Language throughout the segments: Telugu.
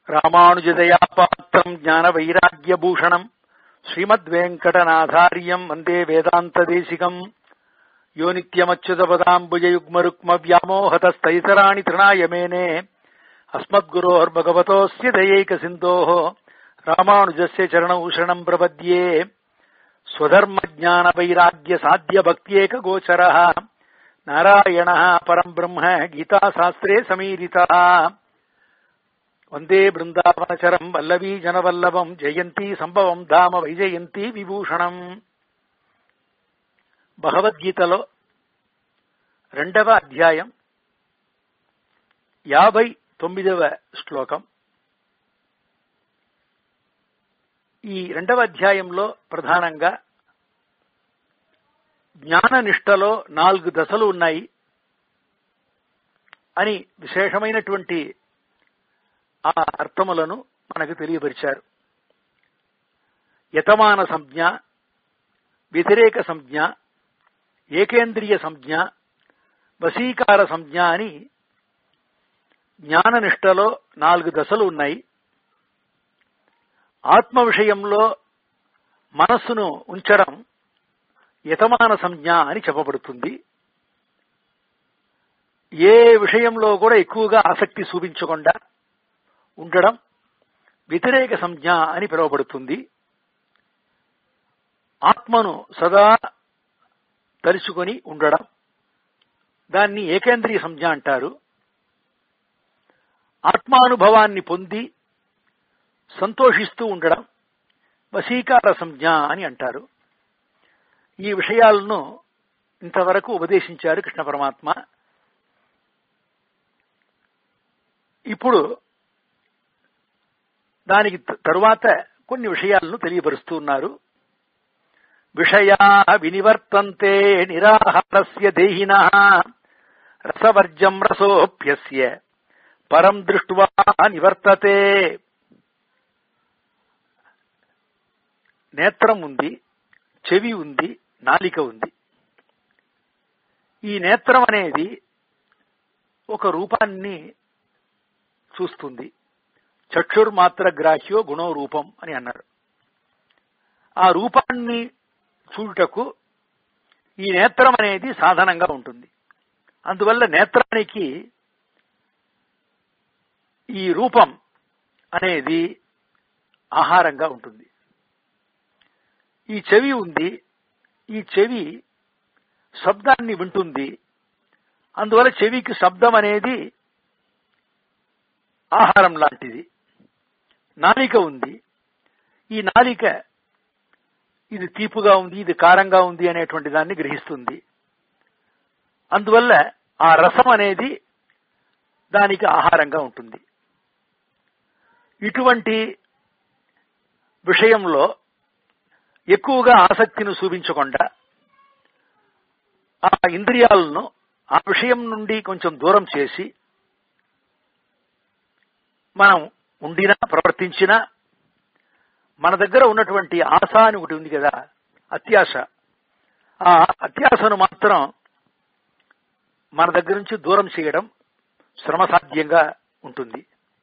రామానుజదయా పాత్రం జ్ఞాన వైరాగ్యభూషణం శ్రీమద్వేంకటనాథార్యం వందే వేదాంతదేశికం యో నిత్యమచ్యుతపదాంబుజయుగ్మరుక్మ వ్యామోహతస్తైతరాణి తృణాయ మేనే అస్మద్గురోర్భగవతోస్య దయైక సింధోః రామానుజస్య చరణౌ శరణం ప్రపద్యే స్వధర్మ జ్ఞాన వైరాగ్య సాధ్య భక్త్యేక గోచర నారాయణ పరం బ్రహ్మ గీతాశాస్త్రే సమీరిత వందే బృందావనచరం వల్లవీ జనవల్లభం జయంతి సంభవం ధామ వైజయంతి విభూషణం భగవద్గీతలో రెండవ అధ్యాయం యాభై తొమ్మిదవ శ్లోకం ఈ రెండవ అధ్యాయంలో ప్రధానంగా జ్ఞాన నిష్టలో నాలుగు దశలు ఉన్నాయి అని విశేషమైనటువంటి ఆ అర్థములను మనకు తెలియపరిచారు యతమాన సంజ్ఞ వ్యతిరేక సంజ్ఞ ఏకేంద్రియ సంజ్ఞ వశీకార సంజ్ఞ అని జ్ఞాననిష్టలో నాలుగు దశలు ఉన్నాయి ఆత్మ విషయంలో మనస్సును ఉంచడం యతమాన సంజ్ఞ అని చెప్పబడుతుంది ఏ విషయంలో కూడా ఎక్కువగా ఆసక్తి చూపించకుండా ఉండడం వ్యతిరేక సంజ్ఞ అని పిలువబడుతుంది ఆత్మను సదా తలుచుకొని ఉండడం దాన్ని ఏకేంద్రియ సంజ్ఞ అంటారు ఆత్మానుభవాన్ని పొంది సంతోషిస్తూ ఉండడం వశీకార సంజ్ఞ అని అంటారు ఈ విషయాలను ఇంతవరకు ఉపదేశించారు కృష్ణ పరమాత్మ ఇప్పుడు దానికి తరువాత కొన్ని విషయాలను తెలియపరుస్తూ ఉన్నారు విషయా వినివర్తంతే నిరాహారస్య దేహిన రసవర్జం రసోప్యస్య పరం దృష్ట్వా నివర్తతే నేత్రం ఉంది చెవి ఉంది నాలిక ఉంది ఈ నేత్రం అనేది ఒక రూపాన్ని చూస్తుంది చక్షుర్మాత్ర గ్రాహ్యో గుణో రూపం అని అన్నారు ఆ రూపాన్ని చూడుటకు ఈ నేత్రం అనేది సాధనంగా ఉంటుంది అందువల్ల నేత్రానికి ఈ రూపం అనేది ఆహారంగా ఉంటుంది ఈ చెవి ఉంది ఈ చెవి శబ్దాన్ని వింటుంది అందువల్ల చెవికి శబ్దం అనేది ఆహారం లాంటిది నాలిక ఉంది ఈ నాలిక ఇది తీపుగా ఉంది ఇది కారంగా ఉంది అనేటువంటి దాన్ని గ్రహిస్తుంది అందువల్ల ఆ రసం అనేది దానికి ఆహారంగా ఉంటుంది ఇటువంటి విషయంలో ఎక్కువగా ఆసక్తిని చూపించకుండా ఆ ఇంద్రియాలను ఆ విషయం నుండి కొంచెం దూరం చేసి మనం ఉండినా ప్రవర్తించినా మన దగ్గర ఉన్నటువంటి ఆశ అని ఒకటి ఉంది కదా అత్యాశ ఆ అత్యాశను మాత్రం మన దగ్గర నుంచి దూరం చేయడం శ్రమసాధ్యంగా ఉంటుంది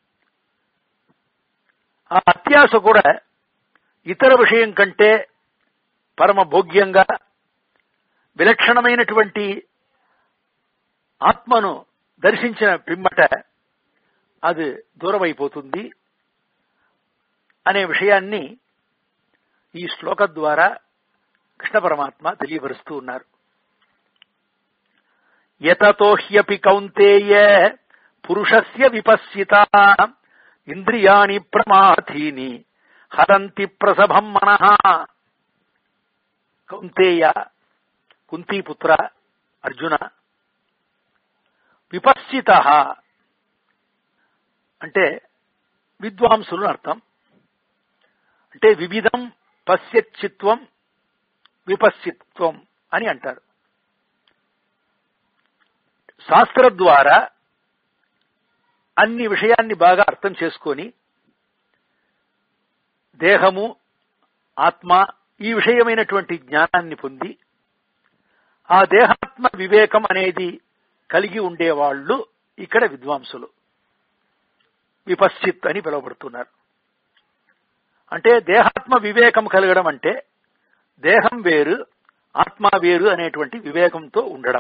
ఆ అత్యాశ కూడా ఇతర విషయం కంటే పరమ భోగ్యంగా విలక్షణమైనటువంటి ఆత్మను దర్శించిన పిమ్మట అది దూరమైపోతుంది అనే విషయాన్ని ఈ శ్లోక ద్వారా కృష్ణ పరమాత్మ తెలియపరుస్తూ ఉన్నారు యతతోహ్యపి కౌంతేయ పురుషస్య విపశ్చిత ఇంద్రియాణి ప్రమాథీని హరంతి ప్రసభం మనః కౌంతేయ కుంతీపుత్ర అర్జున విపశ్చిత అంటే విద్వాంసులు అర్థం అంటే వివిధం పశ్యచిత్వం విపశ్చిత్వం అని అంటారు శాస్త్ర ద్వారా అన్ని విషయాన్ని బాగా అర్థం చేసుకొని దేహము ఆత్మ ఈ విషయమైనటువంటి జ్ఞానాన్ని పొంది ఆ దేహాత్మ వివేకం అనేది కలిగి ఉండేవాళ్లు ఇక్కడ విద్వాంసులు విపశ్చిత్ అని పిలువబడుతున్నారు అంటే దేహాత్మ వివేకం కలగడం అంటే దేహం వేరు ఆత్మ వేరు అనేటువంటి వివేకంతో ఉండడం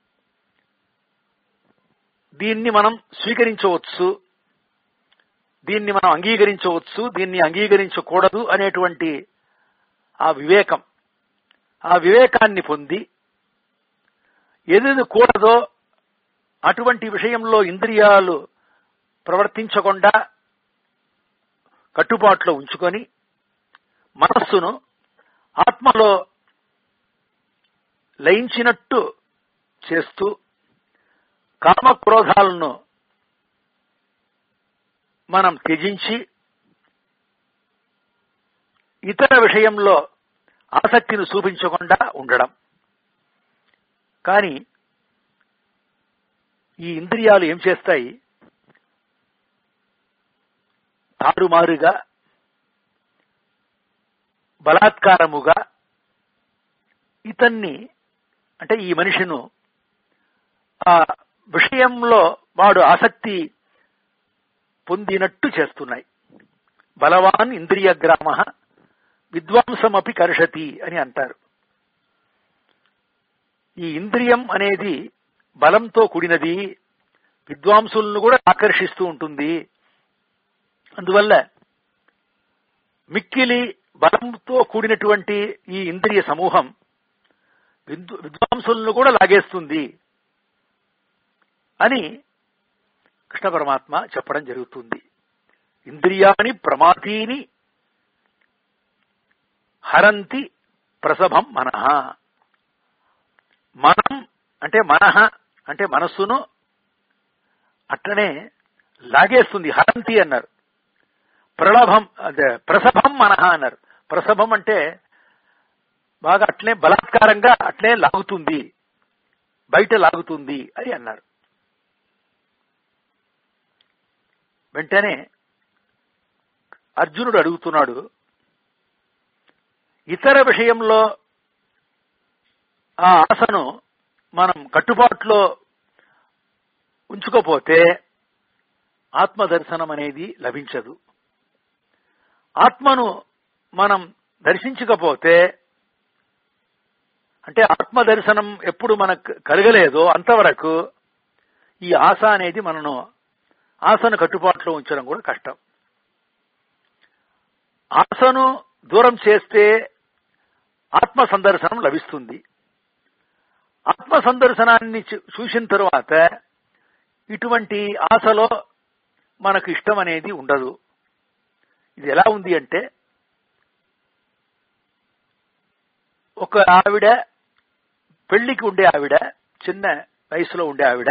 దీన్ని మనం స్వీకరించవచ్చు దీన్ని మనం అంగీకరించవచ్చు దీన్ని అంగీకరించకూడదు అనేటువంటి ఆ వివేకం ఆ వివేకాన్ని పొంది ఏదేది కూడదో అటువంటి విషయంలో ఇంద్రియాలు ప్రవర్తించకుండా కట్టుబాట్లో ఉంచుకొని మనస్సును ఆత్మలో లయించినట్టు చేస్తూ కామక్రోధాలను మనం త్యజించి ఇతర విషయంలో ఆసక్తిని చూపించకుండా ఉండడం కానీ ఈ ఇంద్రియాలు ఏం చేస్తాయి తారుమారుగా బలాత్కారముగా ఇతన్ని అంటే ఈ మనిషిను ఆ విషయంలో వాడు ఆసక్తి పొందినట్టు చేస్తున్నాయి బలవాన్ ఇంద్రియ గ్రామ విద్వాంసమపి కర్షతి అని అంటారు ఈ ఇంద్రియం అనేది బలంతో కూడినది విద్వాంసులను కూడా ఆకర్షిస్తూ ఉంటుంది అందువల్ల మిక్కిలి బలంతో కూడినటువంటి ఈ ఇంద్రియ సమూహం విద్వ- విద్వాంసులను కూడా లాగేస్తుంది అని కృష్ణ పరమాత్మ చెప్పడం జరుగుతుంది ఇంద్రియాని ప్రమాతీని హరంతి ప్రసభం మనః మనం అంటే మనః అంటే మనస్సును అట్లనే లాగేస్తుంది హరంతి అన్నారు ప్రలభం అదే ప్రసభం మనః అన్నారు ప్రసభం అంటే బాగా అట్లే బలాత్కారంగా అట్లే లాగుతుంది బయట లాగుతుంది అని అన్నారు వెంటనే అర్జునుడు అడుగుతున్నాడు ఇతర విషయంలో ఆ ఆశను మనం కట్టుబాట్లో ఉంచుకోపోతే ఆత్మ దర్శనం అనేది లభించదు ఆత్మను మనం దర్శించకపోతే అంటే ఆత్మ దర్శనం ఎప్పుడు మనకు కలగలేదో అంతవరకు ఈ ఆశ అనేది మనను ఆశను కట్టుబాట్లో ఉంచడం కూడా కష్టం ఆశను దూరం చేస్తే ఆత్మ సందర్శనం లభిస్తుంది ఆత్మ సందర్శనాన్ని చూ- చూసిన తరువాత ఇటువంటి ఆశలో మనకు ఇష్టం అనేది ఉండదు ఇది ఎలా ఉంది అంటే ఒక ఆవిడ పెళ్లికి ఉండే ఆవిడ చిన్న వయసులో ఉండే ఆవిడ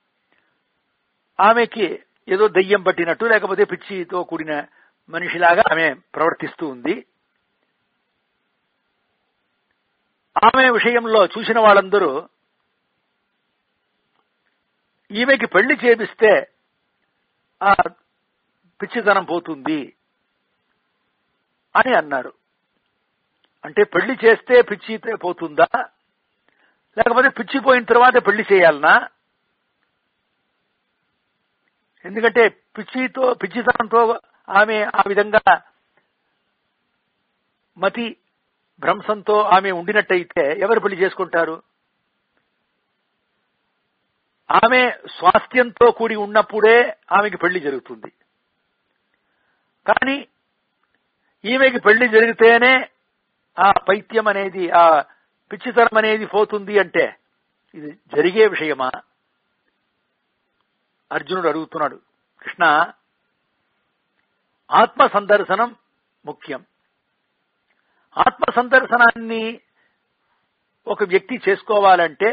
ఆమెకి ఏదో దయ్యం పట్టినట్టు లేకపోతే పిచ్చితో కూడిన మనిషిలాగా ఆమె ప్రవర్తిస్తూ ఉంది ఆమె విషయంలో చూసిన వాళ్ళందరూ ఈమెకి పెళ్లి చేపిస్తే ఆ పిచ్చితనం పోతుంది అని అన్నారు అంటే పెళ్లి చేస్తే పిచ్చి పోతుందా లేకపోతే పిచ్చి పోయిన తర్వాత పెళ్లి చేయాలనా ఎందుకంటే పిచ్చితో పిచ్చితనంతో ఆమె ఆ విధంగా మతి భ్రంశంతో ఆమె ఉండినట్టయితే ఎవరు పెళ్లి చేసుకుంటారు ఆమె స్వాస్థ్యంతో కూడి ఉన్నప్పుడే ఆమెకి పెళ్లి జరుగుతుంది కానీ ఈమెకి పెళ్లి జరిగితేనే ఆ పైత్యం అనేది ఆ పిచ్చితనం అనేది పోతుంది అంటే ఇది జరిగే విషయమా అర్జునుడు అడుగుతున్నాడు కృష్ణ ఆత్మ సందర్శనం ముఖ్యం ఆత్మ సందర్శనాన్ని ఒక వ్యక్తి చేసుకోవాలంటే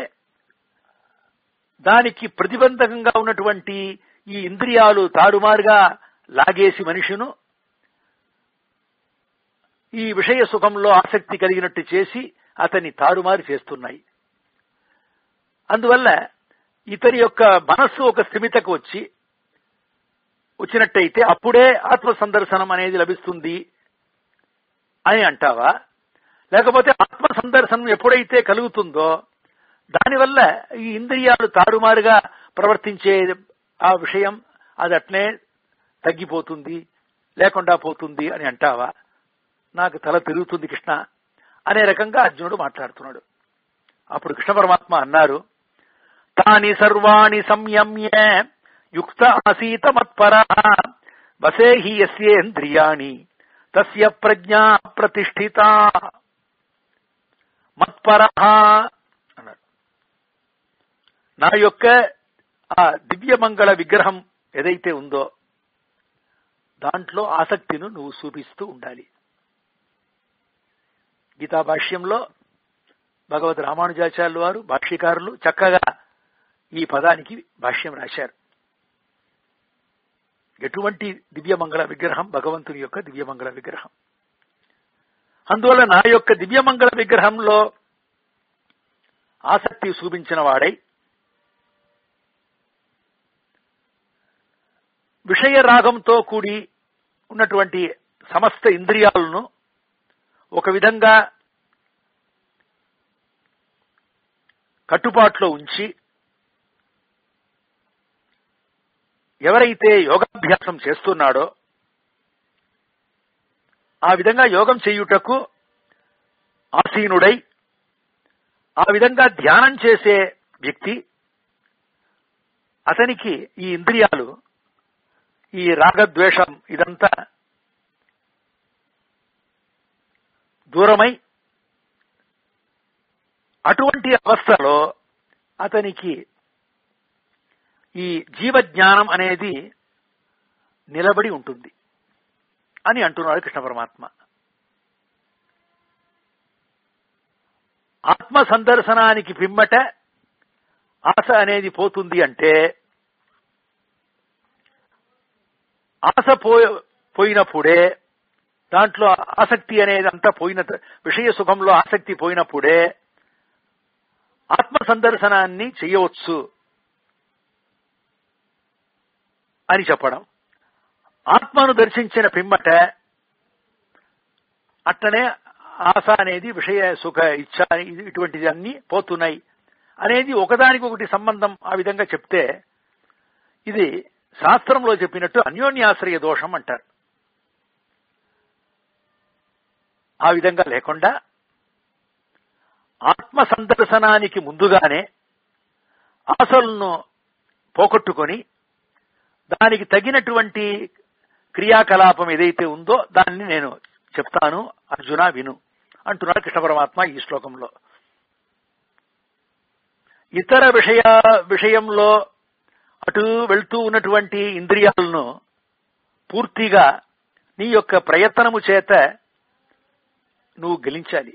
దానికి ప్రతిబంధకంగా ఉన్నటువంటి ఈ ఇంద్రియాలు తారుమారుగా లాగేసి మనిషిను ఈ విషయ సుఖంలో ఆసక్తి కలిగినట్టు చేసి అతన్ని తారుమారు చేస్తున్నాయి అందువల్ల ఇతని యొక్క మనస్సు ఒక స్థిమితకు వచ్చి వచ్చినట్టయితే అప్పుడే ఆత్మ సందర్శనం అనేది లభిస్తుంది అని అంటావా లేకపోతే ఆత్మ సందర్శనం ఎప్పుడైతే కలుగుతుందో దానివల్ల ఈ ఇంద్రియాలు తారుమారుగా ప్రవర్తించే ఆ విషయం అది అట్నే తగ్గిపోతుంది లేకుండా పోతుంది అని అంటావా నాకు తల తిరుగుతుంది కృష్ణ అనే రకంగా అర్జునుడు మాట్లాడుతున్నాడు అప్పుడు కృష్ణ పరమాత్మ అన్నారు తాని సర్వాణి సంయమ్య యుక్త ఆసీత మత్పర వసేహి యస్యేంద్రియాణి తస్య ప్రజ్ఞా ప్రతిష్ఠిత మత్పర అన్నారు నా యొక్క ఆ దివ్యమంగళ విగ్రహం ఏదైతే ఉందో దాంట్లో ఆసక్తిను నువ్వు చూపిస్తూ ఉండాలి గీతా భాష్యంలో భగవద్ రామానుజాచార్యులు వారు భాష్యకారులు చక్కగా ఈ పదానికి భాష్యం రాశారు ఎటువంటి దివ్యమంగళ విగ్రహం భగవంతుని యొక్క దివ్యమంగళ విగ్రహం అందువల్ల నా యొక్క దివ్యమంగళ విగ్రహంలో ఆసక్తి చూపించిన వాడై విషయ రాగంతో కూడి ఉన్నటువంటి సమస్త ఇంద్రియాలను ఒక విధంగా కట్టుబాటులో ఉంచి ఎవరైతే యోగాభ్యాసం చేస్తున్నాడో ఆ విధంగా యోగం చేయుటకు ఆసీనుడై ఆ విధంగా ధ్యానం చేసే వ్యక్తి అతనికి ఈ ఇంద్రియాలు ఈ రాగద్వేషం ఇదంతా దూరమై అటువంటి అవస్థలో అతనికి ఈ జీవజ్ఞానం అనేది నిలబడి ఉంటుంది అని అంటున్నాడు కృష్ణ పరమాత్మ ఆత్మ సందర్శనానికి పిమ్మట ఆశ అనేది పోతుంది అంటే ఆశ పో పోయినప్పుడే దాంట్లో ఆసక్తి అనేది అంతా పోయిన విషయ సుఖంలో ఆసక్తి పోయినప్పుడే ఆత్మ సందర్శనాన్ని చేయవచ్చు అని చెప్పడం ఆత్మను దర్శించిన పిమ్మట అట్లనే ఆశ అనేది విషయ సుఖ ఇచ్చ ఇటువంటిది అన్ని పోతున్నాయి అనేది ఒకదానికి ఒకటి సంబంధం ఆ విధంగా చెప్తే ఇది శాస్త్రంలో చెప్పినట్టు అన్యోన్యాశ్రయ దోషం అంటారు ఆ విధంగా లేకుండా ఆత్మ సందర్శనానికి ముందుగానే ఆశలను పోగొట్టుకొని దానికి తగినటువంటి క్రియాకలాపం ఏదైతే ఉందో దాన్ని నేను చెప్తాను అర్జున విను అంటున్నాడు కృష్ణ పరమాత్మ ఈ శ్లోకంలో ఇతర విషయ విషయంలో అటు వెళ్తూ ఉన్నటువంటి ఇంద్రియాలను పూర్తిగా నీ యొక్క ప్రయత్నము చేత నువ్వు గెలించాలి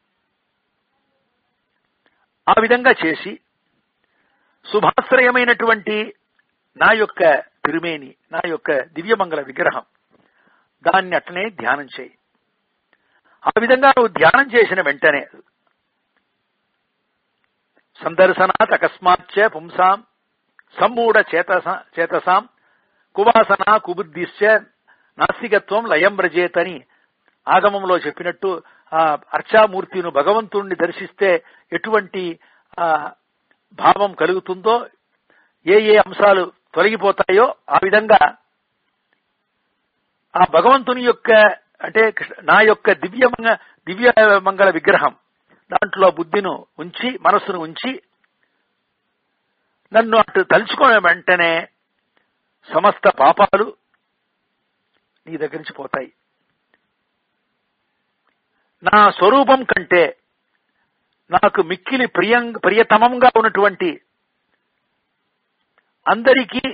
ఆ విధంగా చేసి శుభాశ్రయమైనటువంటి నా యొక్క తిరుమేని నా యొక్క దివ్యమంగళ విగ్రహం దాన్ని అట్లనే ధ్యానం చేయి ఆ విధంగా నువ్వు ధ్యానం చేసిన వెంటనే సందర్శనాత్ అకస్మాచ్చ పుంసాం సమ్మూఢ చేతస చేతసాం కువాసన కుబుద్ధిశ్చ నాస్తికత్వం లయం వ్రజేతని ఆగమంలో చెప్పినట్టు ఆ అర్చామూర్తిను భగవంతుణ్ణి దర్శిస్తే ఎటువంటి ఆ భావం కలుగుతుందో ఏ ఏ అంశాలు తొలగిపోతాయో ఆ విధంగా ఆ భగవంతుని యొక్క అంటే నా యొక్క దివ్యమంగ దివ్య మంగళ విగ్రహం దాంట్లో బుద్ధిను ఉంచి మనస్సును ఉంచి నన్ను అటు తలుచుకున్న వెంటనే సమస్త పాపాలు నీ దగ్గర నుంచి పోతాయి నా స్వరూపం కంటే నాకు మిక్కిలి ప్రియం ప్రియతమంగా ఉన్నటువంటి అందరికీ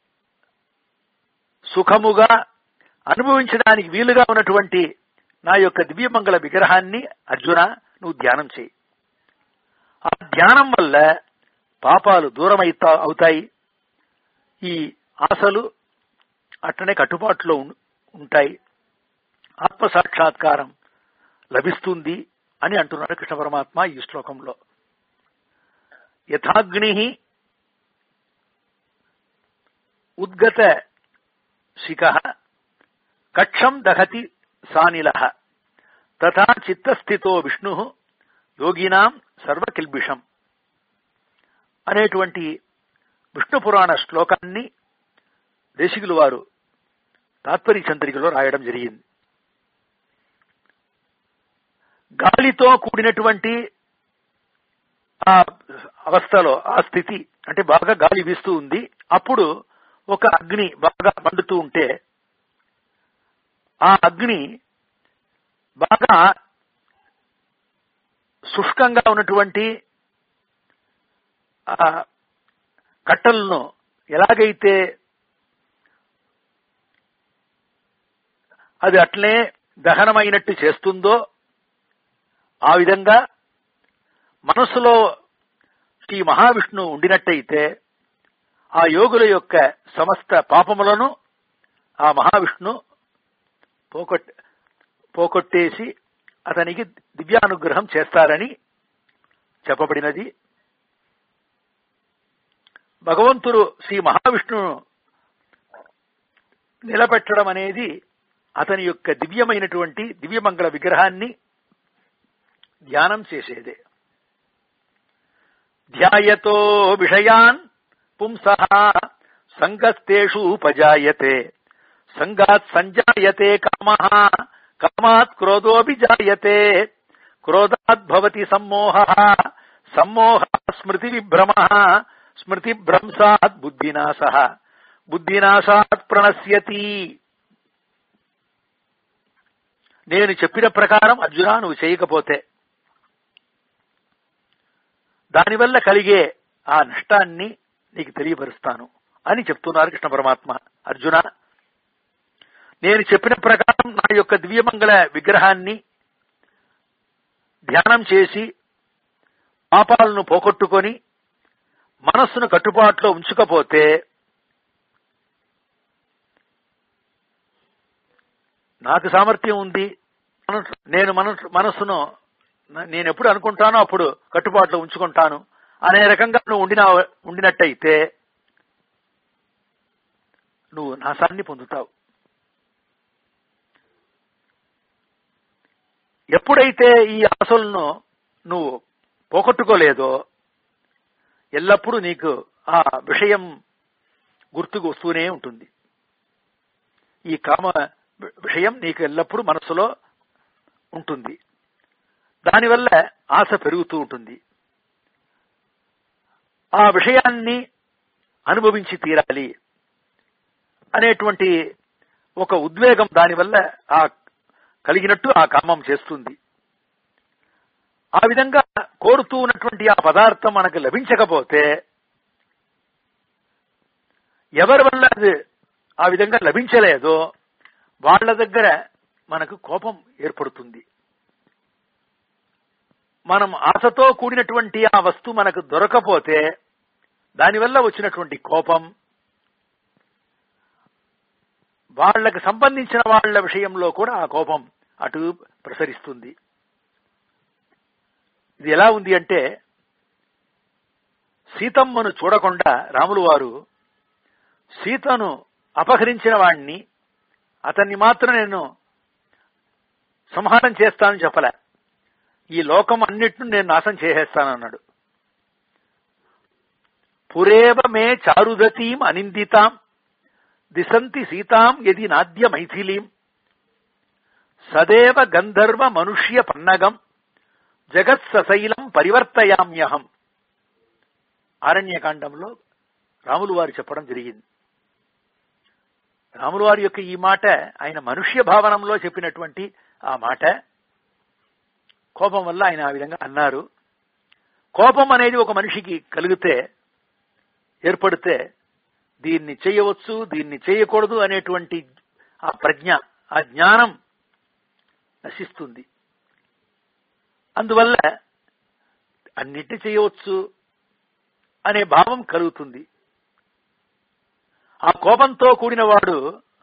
సుఖముగా అనుభవించడానికి వీలుగా ఉన్నటువంటి నా యొక్క దివ్యమంగళ విగ్రహాన్ని అర్జున నువ్వు ధ్యానం చేయి ఆ ధ్యానం వల్ల పాపాలు దూరం అవుతాయి ఈ ఆశలు అట్లనే కట్టుబాటులో ఉంటాయి ఆత్మ సాక్షాత్కారం లభిస్తుంది అని అంటున్నాడు కృష్ణ పరమాత్మ ఈ శ్లోకంలో యథాగ్ని ఉద్గత శిఖ కక్షం దహతి సానిల తథా చిత్తస్థితో విష్ణు యోగినాం సర్వకిల్బిషం అనేటువంటి విష్ణు పురాణ శ్లోకాన్ని దేశికులు వారు తాత్పర్య చంద్రికలో రాయడం జరిగింది గాలితో కూడినటువంటి ఆ అవస్థలో ఆ స్థితి అంటే బాగా గాలి వీస్తూ ఉంది అప్పుడు ఒక అగ్ని బాగా మండుతూ ఉంటే ఆ అగ్ని బాగా శుష్కంగా ఉన్నటువంటి ఆ కట్టలను ఎలాగైతే అది అట్లే దహనమైనట్టు చేస్తుందో ఆ విధంగా మనసులో శ్రీ మహావిష్ణువు ఉండినట్టయితే ఆ యోగుల యొక్క సమస్త పాపములను ఆ మహావిష్ణు పోకొట్ పోకొట్టేసి అతనికి దివ్యానుగ్రహం చేస్తారని చెప్పబడినది భగవంతుడు శ్రీ మహావిష్ణువును నిలబెట్టడం అనేది అతని యొక్క దివ్యమైనటువంటి దివ్యమంగళ విగ్రహాన్ని ధ్యానం చేసేదే ధ్యాయతో విషయాన్ పుంస సంగస్తేషు ఉపజాయతే సంగాత్ సంజాయతే కామ కామాత్ క్రోధోపి జాయతే క్రోధాత్ భవతి సమ్మోహ సమ్మోహ స్మృతి విభ్రమ స్మృతి భ్రంసాత్ బుద్ధినాశ బుద్ధినాశాత్ ప్రణశ్యతి నేను చెప్పిన ప్రకారం అర్జున నువ్వు చేయకపోతే దానివల్ల కలిగే ఆ నష్టాన్ని నీకు తెలియపరుస్తాను అని చెప్తున్నారు కృష్ణ పరమాత్మ అర్జున నేను చెప్పిన ప్రకారం నా యొక్క దివ్యమంగళ విగ్రహాన్ని ధ్యానం చేసి పాపాలను పోగొట్టుకొని మనస్సును కట్టుబాటులో ఉంచకపోతే నాకు సామర్థ్యం ఉంది మనసు- నేను మనసు మనస్సును నేను ఎప్పుడు అనుకుంటానో అప్పుడు కట్టుబాటులో ఉంచుకుంటాను అనే రకంగా నువ్వు ఉండిన ఉండినట్టయితే నువ్వు నాశాన్ని పొందుతావు ఎప్పుడైతే ఈ ఆశలను నువ్వు పోగొట్టుకోలేదో ఎల్లప్పుడూ నీకు ఆ విషయం గుర్తుకు వస్తూనే ఉంటుంది ఈ కామ విషయం నీకు ఎల్లప్పుడూ మనసులో ఉంటుంది దానివల్ల ఆశ పెరుగుతూ ఉంటుంది ఆ విషయాన్ని అనుభవించి తీరాలి అనేటువంటి ఒక ఉద్వేగం దానివల్ల ఆ కలిగినట్టు ఆ కామం చేస్తుంది ఆ విధంగా కోరుతూ ఉన్నటువంటి ఆ పదార్థం మనకు లభించకపోతే ఎవరి వల్ల అది ఆ విధంగా లభించలేదో వాళ్ళ దగ్గర మనకు కోపం ఏర్పడుతుంది మనం ఆశతో కూడినటువంటి ఆ వస్తువు మనకు దొరకపోతే దానివల్ల వచ్చినటువంటి కోపం వాళ్ళకి సంబంధించిన వాళ్ళ విషయంలో కూడా ఆ కోపం అటు ప్రసరిస్తుంది ఇది ఎలా ఉంది అంటే సీతమ్మను చూడకుండా రాములు వారు సీతను అపహరించిన వాణ్ణి అతన్ని మాత్రం నేను సంహారం చేస్తానని చెప్పలే ఈ లోకం అన్నిటిని నేను నాశనం చేసేస్తానన్నాడు పురేవ మే చారుదతీం అనిందితాం దిశంతి సీతాం యది నాద్య మైథిలీం సదేవ గంధర్వ మనుష్య పన్నగం జగత్ సశైలం పరివర్తయామ్యహం ఆరణ్యకాండంలో రాములు వారు చెప్పడం జరిగింది రాములు వారి యొక్క ఈ మాట ఆయన మనుష్య భావనంలో చెప్పినటువంటి ఆ మాట కోపం వల్ల ఆయన ఆ విధంగా అన్నారు కోపం అనేది ఒక మనిషికి కలిగితే ఏర్పడితే దీన్ని చేయవచ్చు దీన్ని చేయకూడదు అనేటువంటి ఆ ప్రజ్ఞ ఆ జ్ఞానం నశిస్తుంది అందువల్ల అన్నిటిని చేయవచ్చు అనే భావం కలుగుతుంది ఆ కోపంతో కూడిన వాడు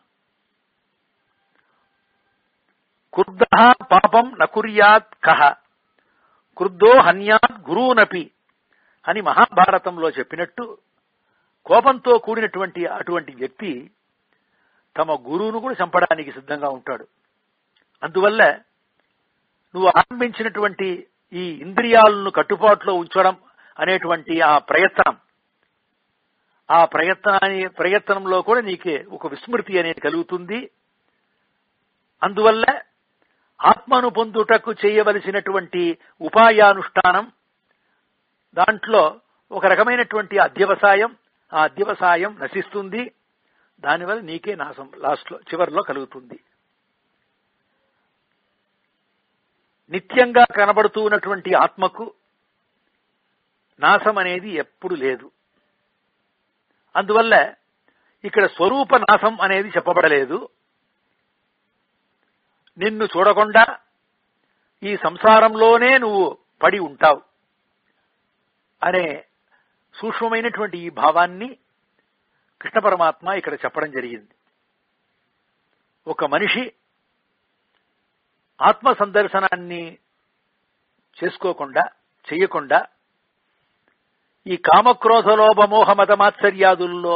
క్రుద్ధ పాపం నకుర్యాత్ కహ క్రుద్ధో హన్యాత్ గురువునపి అని మహాభారతంలో చెప్పినట్టు కోపంతో కూడినటువంటి అటువంటి వ్యక్తి తమ గురువును కూడా చంపడానికి సిద్ధంగా ఉంటాడు అందువల్ల నువ్వు ఆరంభించినటువంటి ఈ ఇంద్రియాలను కట్టుబాటులో ఉంచడం అనేటువంటి ఆ ప్రయత్నం ఆ ప్రయత్నాన్ని ప్రయత్నంలో కూడా నీకే ఒక విస్మృతి అనేది కలుగుతుంది అందువల్ల ఆత్మను పొందుటకు చేయవలసినటువంటి ఉపాయానుష్ఠానం దాంట్లో ఒక రకమైనటువంటి అధ్యవసాయం ఆ అధ్యవసాయం నశిస్తుంది దానివల్ల నీకే నాశం లాస్ట్లో చివరిలో కలుగుతుంది నిత్యంగా కనబడుతూ ఉన్నటువంటి ఆత్మకు నాశం అనేది ఎప్పుడు లేదు అందువల్ల ఇక్కడ స్వరూప నాశం అనేది చెప్పబడలేదు నిన్ను చూడకుండా ఈ సంసారంలోనే నువ్వు పడి ఉంటావు అనే సూక్ష్మమైనటువంటి ఈ భావాన్ని కృష్ణ పరమాత్మ ఇక్కడ చెప్పడం జరిగింది ఒక మనిషి ఆత్మ సందర్శనాన్ని చేసుకోకుండా చెయ్యకుండా ఈ కామక్రోధ లోభమోహ మతమాత్సర్యాదుల్లో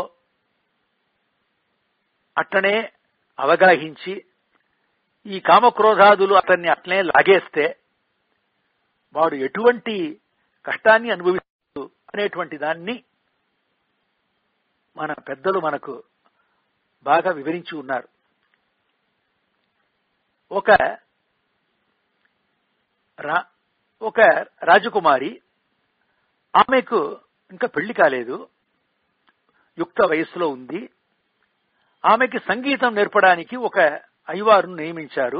అట్లనే అవగాహించి ఈ కామక్రోధాదులు అతన్ని అట్లనే లాగేస్తే వాడు ఎటువంటి కష్టాన్ని అనుభవిస్తూ అనేటువంటి దాన్ని మన పెద్దలు మనకు బాగా వివరించి ఉన్నారు ఒక రా ఒక రాజకుమారి ఆమెకు ఇంకా పెళ్లి కాలేదు యుక్త వయస్సులో ఉంది ఆమెకి సంగీతం నేర్పడానికి ఒక అయ్యవారును నియమించారు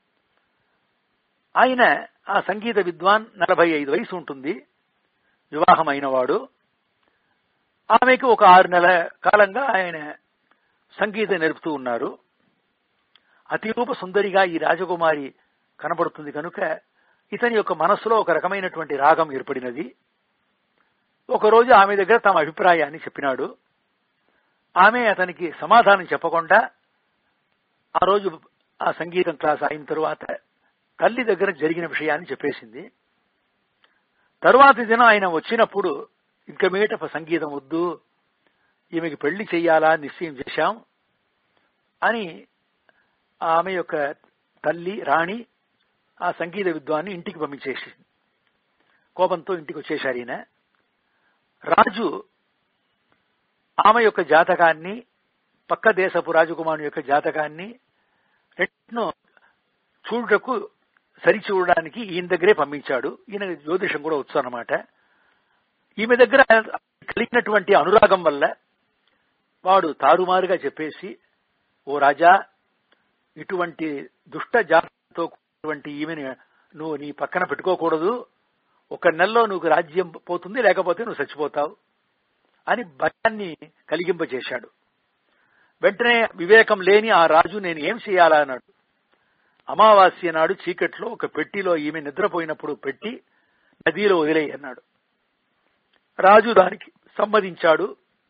ఆయన ఆ సంగీత విద్వాన్ నలభై ఐదు వయసు ఉంటుంది వివాహమైన వాడు ఆమెకు ఒక ఆరు నెలల కాలంగా ఆయన సంగీతం నేర్పుతూ ఉన్నారు అతిరూప సుందరిగా ఈ రాజకుమారి కనబడుతుంది కనుక ఇతని యొక్క మనస్సులో ఒక రకమైనటువంటి రాగం ఏర్పడినది ఒకరోజు ఆమె దగ్గర తమ అభిప్రాయాన్ని చెప్పినాడు ఆమె అతనికి సమాధానం చెప్పకుండా ఆ రోజు ఆ సంగీతం క్లాస్ అయిన తరువాత తల్లి దగ్గర జరిగిన విషయాన్ని చెప్పేసింది తరువాతి దినం ఆయన వచ్చినప్పుడు ఇంక మీట సంగీతం వద్దు ఈమెకి పెళ్లి చెయ్యాలా నిశ్చయం చేశాం అని ఆమె యొక్క తల్లి రాణి ఆ సంగీత విద్వాన్ని ఇంటికి పంపించేసింది కోపంతో ఇంటికి వచ్చేశారు ఈయన రాజు ఆమె యొక్క జాతకాన్ని పక్క దేశపు రాజకుమారుని యొక్క జాతకాన్ని రెండును చూడుటకు సరిచూడడానికి ఈయన దగ్గరే పంపించాడు ఈయన జ్యోతిషం కూడా వచ్చు అన్నమాట ఈమె దగ్గర కలిగినటువంటి అనురాగం వల్ల వాడు తారుమారుగా చెప్పేసి ఓ రాజా ఇటువంటి దుష్ట జాతకంతో కూడినటువంటి ఈమెను నువ్వు నీ పక్కన పెట్టుకోకూడదు ఒక నెలలో నువ్వు రాజ్యం పోతుంది లేకపోతే నువ్వు చచ్చిపోతావు అని భయాన్ని కలిగింపచేశాడు వెంటనే వివేకం లేని ఆ రాజు నేను ఏం చేయాలా అన్నాడు అమావాస్య నాడు చీకట్లో ఒక పెట్టిలో ఈమె నిద్రపోయినప్పుడు పెట్టి నదిలో వదిలేయి అన్నాడు రాజు దానికి సమ్మతించాడు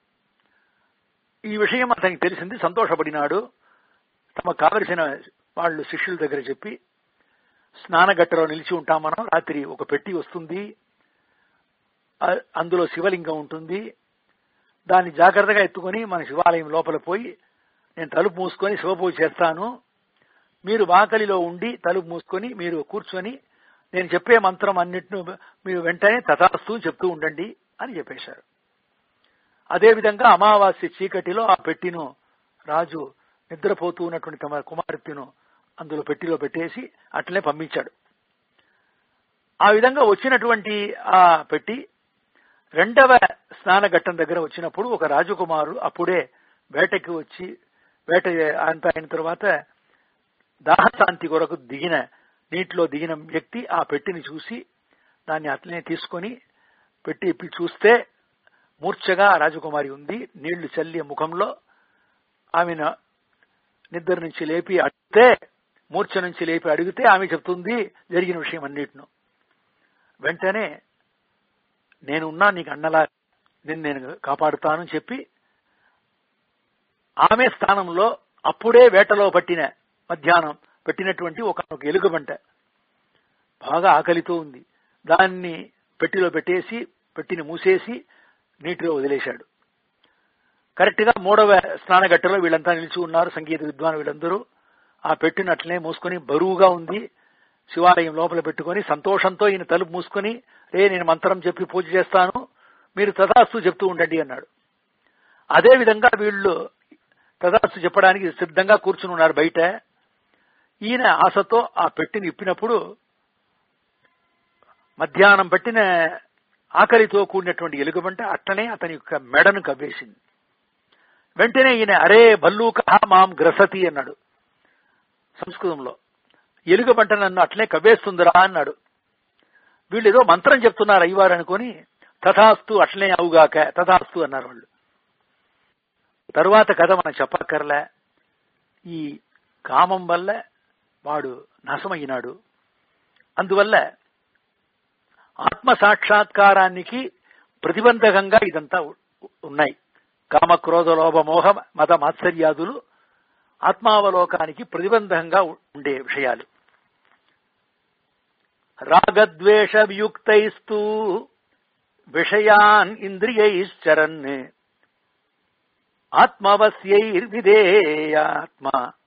ఈ విషయం అతనికి తెలిసింది సంతోషపడినాడు తమకు కావలసిన వాళ్ళు శిష్యుల దగ్గర చెప్పి స్నానగట్టలో నిలిచి ఉంటాం మనం రాత్రి ఒక పెట్టి వస్తుంది అందులో శివలింగం ఉంటుంది దాన్ని జాగ్రత్తగా ఎత్తుకొని మన శివాలయం లోపల పోయి నేను తలుపు మూసుకొని శివపూజ చేస్తాను మీరు వాకలిలో ఉండి తలుపు మూసుకొని మీరు కూర్చొని నేను చెప్పే మంత్రం అన్నిటిని మీరు వెంటనే తథాస్తు చెప్తూ ఉండండి అని చెప్పేశారు అదేవిధంగా అమావాస్య చీకటిలో ఆ పెట్టిను రాజు నిద్రపోతూ ఉన్నటువంటి తమ కుమార్తెను అందులో పెట్టిలో పెట్టేసి అట్లనే పంపించాడు ఆ విధంగా వచ్చినటువంటి ఆ పెట్టి రెండవ స్నానఘట్టం దగ్గర వచ్చినప్పుడు ఒక రాజకుమారు అప్పుడే వేటకి వచ్చి వేట అంత అయిన తర్వాత దాహశాంతి కొరకు దిగిన నీటిలో దిగిన వ్యక్తి ఆ పెట్టిని చూసి దాన్ని అట్లనే తీసుకొని పెట్టి ఇప్పి చూస్తే మూర్ఛగా ఆ రాజకుమారి ఉంది నీళ్లు చల్లి ముఖంలో ఆమెను నిద్ర నుంచి లేపి అడిగితే మూర్ఛ నుంచి లేపి అడిగితే ఆమె చెప్తుంది జరిగిన విషయం అన్నిటిను వెంటనే నేనున్నా నీకు అన్నలా నిన్ను నేను కాపాడుతానని చెప్పి ఆమె స్థానంలో అప్పుడే వేటలో పట్టిన మధ్యాహ్నం పెట్టినటువంటి ఒక ఒక ఎలుగుబంట బాగా ఆకలితో ఉంది దాన్ని పెట్టిలో పెట్టేసి పెట్టిని మూసేసి నీటిలో వదిలేశాడు కరెక్ట్ గా మూడవ స్నానగట్టలో వీళ్ళంతా నిలిచి ఉన్నారు సంగీత విద్వాన్ వీళ్ళందరూ ఆ పెట్టినట్లనే మూసుకొని బరువుగా ఉంది శివాలయం లోపల పెట్టుకొని సంతోషంతో ఈయన తలుపు మూసుకొని రే నేను మంత్రం చెప్పి పూజ చేస్తాను మీరు తథాస్తు చెప్తూ ఉండండి అన్నాడు అదే విధంగా వీళ్ళు తథాస్తు చెప్పడానికి సిద్ధంగా కూర్చుని ఉన్నారు బయట ఈయన ఆశతో ఆ పెట్టిని ఇప్పినప్పుడు మధ్యాహ్నం పట్టిన ఆకలితో కూడినటువంటి ఎలుగుబంట అట్టనే అతని యొక్క మెడను కవ్వేసింది వెంటనే ఈయన అరే భల్లూక మాం గ్రసతి అన్నాడు సంస్కృతంలో ఎలుగుబంట నన్ను అట్లనే కవ్వేస్తుందిరా అన్నాడు వీళ్ళు ఏదో మంత్రం చెప్తున్నారు అయ్యవారు అనుకొని తథాస్తు అట్లనే అవుగాక తథాస్తు అన్నారు వాళ్ళు తరువాత కథ మనం చెప్పక్కర్లే ఈ కామం వల్ల వాడు నాశమైనాడు అందువల్ల ఆత్మ సాక్షాత్కారానికి ప్రతిబంధకంగా ఇదంతా ఉన్నాయి కామ క్రోధ లోభ మోహ మత మాత్సర్యాదులు ఆత్మావలోకానికి ప్రతిబంధకంగా ఉండే విషయాలు రాగద్వేష వియుక్తైస్తూ విషయాన్ ఇంద్రియైశ్చరన్ ఆత్మవస్యైర్విధేయాత్మ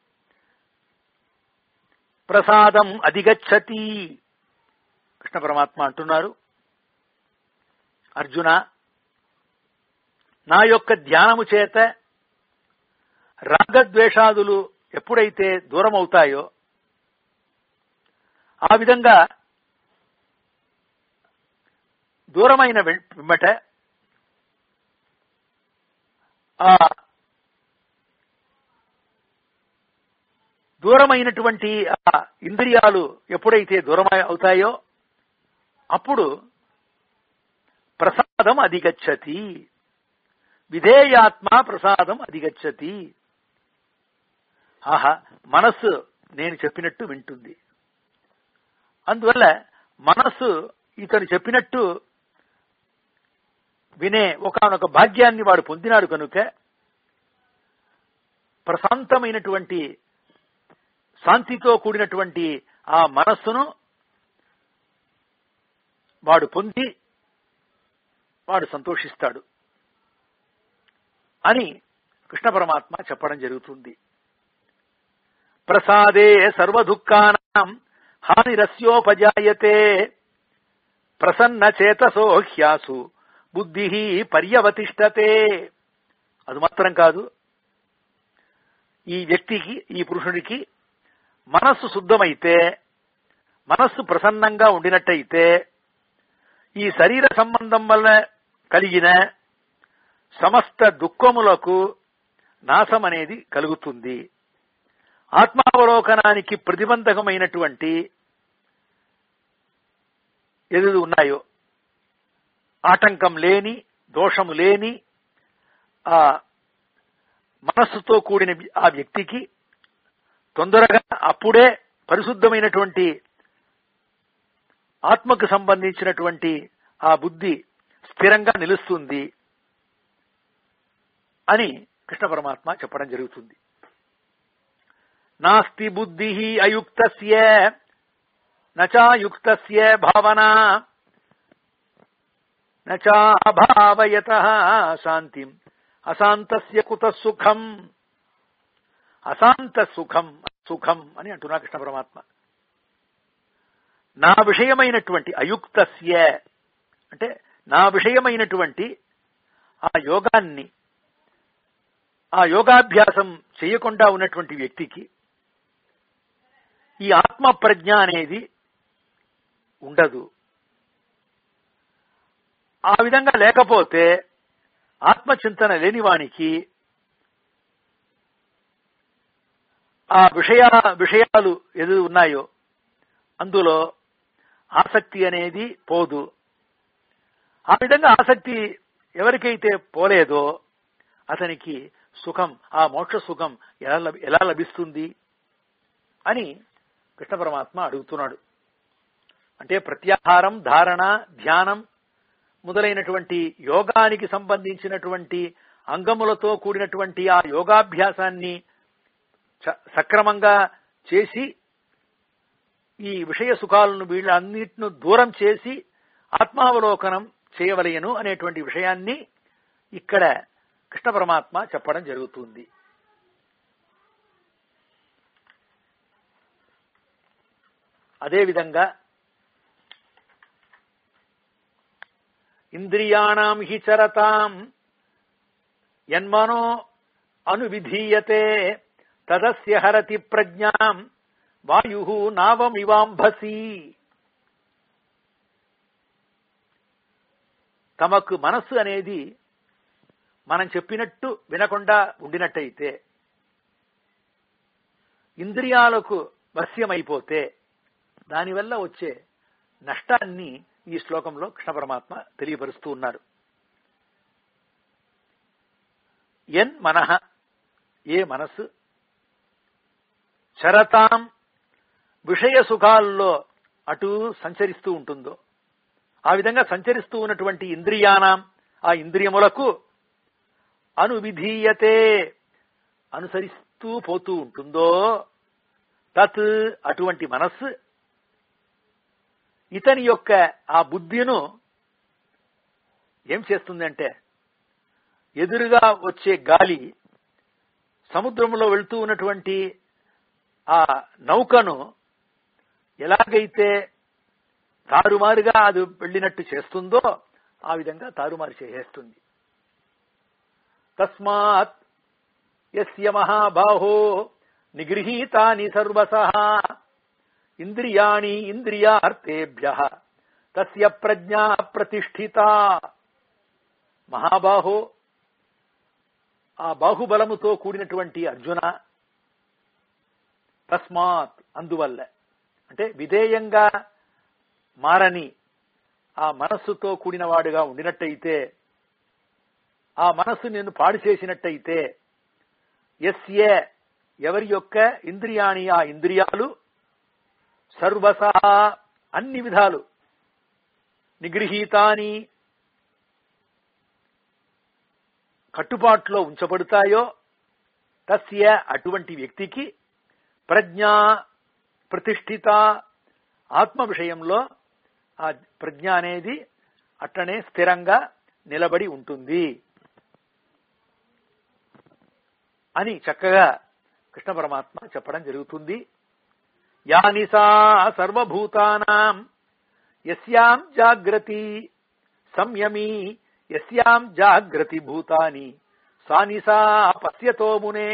ప్రసాదం అధిగచ్చతి కృష్ణ పరమాత్మ అంటున్నారు అర్జున నా యొక్క ధ్యానము చేత రాగద్వేషాదులు ఎప్పుడైతే దూరం అవుతాయో ఆ విధంగా దూరమైన వెంబట ఆ దూరమైనటువంటి ఆ ఇంద్రియాలు ఎప్పుడైతే దూరం అవుతాయో అప్పుడు ప్రసాదం అధిగచ్చతి విధేయాత్మ ప్రసాదం అధిగచ్చతి ఆహా మనస్సు నేను చెప్పినట్టు వింటుంది అందువల్ల మనస్సు ఇతను చెప్పినట్టు వినే ఒకనొక భాగ్యాన్ని వాడు పొందినాడు కనుక ప్రశాంతమైనటువంటి శాంతితో కూడినటువంటి ఆ మనస్సును వాడు పొంది వాడు సంతోషిస్తాడు అని కృష్ణ పరమాత్మ చెప్పడం జరుగుతుంది ప్రసాదే సర్వదుఃఖానాం హానిరస్యోపజాయతే ప్రసన్న చేతసో హ్యాసు బుద్ధి పర్యవతిష్టతే అది మాత్రం కాదు ఈ వ్యక్తికి ఈ పురుషుడికి మనస్సు శుద్ధమైతే మనస్సు ప్రసన్నంగా ఉండినట్టయితే ఈ శరీర సంబంధం వల్ల కలిగిన సమస్త దుఃఖములకు నాశం అనేది కలుగుతుంది ఆత్మావలోకనానికి ప్రతిబంధకమైనటువంటి ఏది ఉన్నాయో ఆటంకం లేని దోషము లేని ఆ మనస్సుతో కూడిన ఆ వ్యక్తికి తొందరగా అప్పుడే పరిశుద్ధమైనటువంటి ఆత్మకు సంబంధించినటువంటి ఆ బుద్ధి స్థిరంగా నిలుస్తుంది అని కృష్ణ పరమాత్మ చెప్పడం జరుగుతుంది నాస్తి బుద్ధి అయుక్తస్య నచాయుక్తస్య భావన నచాభావయత శాంతిం అశాంతస్య కుత సుఖం అశాంత సుఖం సుఖం అని అంటున్నా కృష్ణ పరమాత్మ నా విషయమైనటువంటి అయుక్తస్య అంటే నా విషయమైనటువంటి ఆ యోగాన్ని ఆ యోగాభ్యాసం చేయకుండా ఉన్నటువంటి వ్యక్తికి ఈ ఆత్మ ప్రజ్ఞ అనేది ఉండదు ఆ విధంగా లేకపోతే ఆత్మచింతన లేని వానికి ఆ విషయ విషయాలు ఏది ఉన్నాయో అందులో ఆసక్తి అనేది పోదు ఆ విధంగా ఆసక్తి ఎవరికైతే పోలేదో అతనికి సుఖం ఆ మోక్ష సుఖం ఎలా లభి- ఎలా లభిస్తుంది అని కృష్ణ పరమాత్మ అడుగుతున్నాడు అంటే ప్రత్యాహారం ధారణ ధ్యానం మొదలైనటువంటి యోగానికి సంబంధించినటువంటి అంగములతో కూడినటువంటి ఆ యోగాభ్యాసాన్ని చ- సక్రమంగా చేసి ఈ విషయ సుఖాలను వీళ్ళన్నిటిను దూరం చేసి ఆత్మావలోకనం చేయవలయను అనేటువంటి విషయాన్ని ఇక్కడ కృష్ణ పరమాత్మ చెప్పడం జరుగుతుంది అదేవిధంగా ఇంద్రియాణం హి చరతాం యన్మనో అనువిధీయతే తదస్య హరతి ప్రజ్ఞాం వాయు నావమివాంభసి తమకు మనస్సు అనేది మనం చెప్పినట్టు వినకుండా ఉండినట్టయితే ఇంద్రియాలకు వశ్యమైపోతే దానివల్ల వచ్చే నష్టాన్ని ఈ శ్లోకంలో కృష్ణ పరమాత్మ తెలియపరుస్తూ ఉన్నారు ఎన్ మనః ఏ మనస్సు చరతాం విషయ సుఖాల్లో అటు సంచరిస్తూ ఉంటుందో ఆ విధంగా సంచరిస్తూ ఉన్నటువంటి ఇంద్రియానాం ఆ ఇంద్రియములకు అనువిధీయతే అనుసరిస్తూ పోతూ ఉంటుందో తత్ అటువంటి మనస్సు ఇతని యొక్క ఆ బుద్ధిను ఏం చేస్తుందంటే ఎదురుగా వచ్చే గాలి సముద్రంలో వెళ్తూ ఉన్నటువంటి ఆ నౌకను ఎలాగైతే తారుమారుగా అది వెళ్ళినట్టు చేస్తుందో ఆ విధంగా తారుమారు చేసేస్తుంది తస్మాత్ యస్య మహాబాహో నిగృహీతాని సర్వసః ఇంద్రియాణి ఇంద్రియార్థేభ్య తస్య ప్రజ్ఞా ప్రతిష్ఠిత మహాబాహో ఆ బాహుబలముతో కూడినటువంటి అర్జున తస్మాత్ అందువల్ల అంటే విధేయంగా మారని ఆ మనస్సుతో కూడిన వాడుగా ఉండినట్టయితే ఆ మనస్సు నిన్ను పాడు చేసినట్టయితే ఎస్ఏ ఎవరి యొక్క ఇంద్రియాణి ఆ ఇంద్రియాలు సర్వస అన్ని విధాలు నిగృహీతాని కట్టుబాట్లో ఉంచబడతాయో తస్య అటువంటి వ్యక్తికి ప్రజ్ఞ ప్రతిష్ఠిత ఆత్మ విషయంలో ఆ ప్రజ్ఞ అనేది అట్లనే స్థిరంగా నిలబడి ఉంటుంది అని చక్కగా కృష్ణ పరమాత్మ చెప్పడం జరుగుతుంది యానిసా సర్వభూతానాం యస్యాం జాగ్రతి సంయమీ యస్యాం జాగ్రతి భూతాని సానిసా పశ్యతో మునే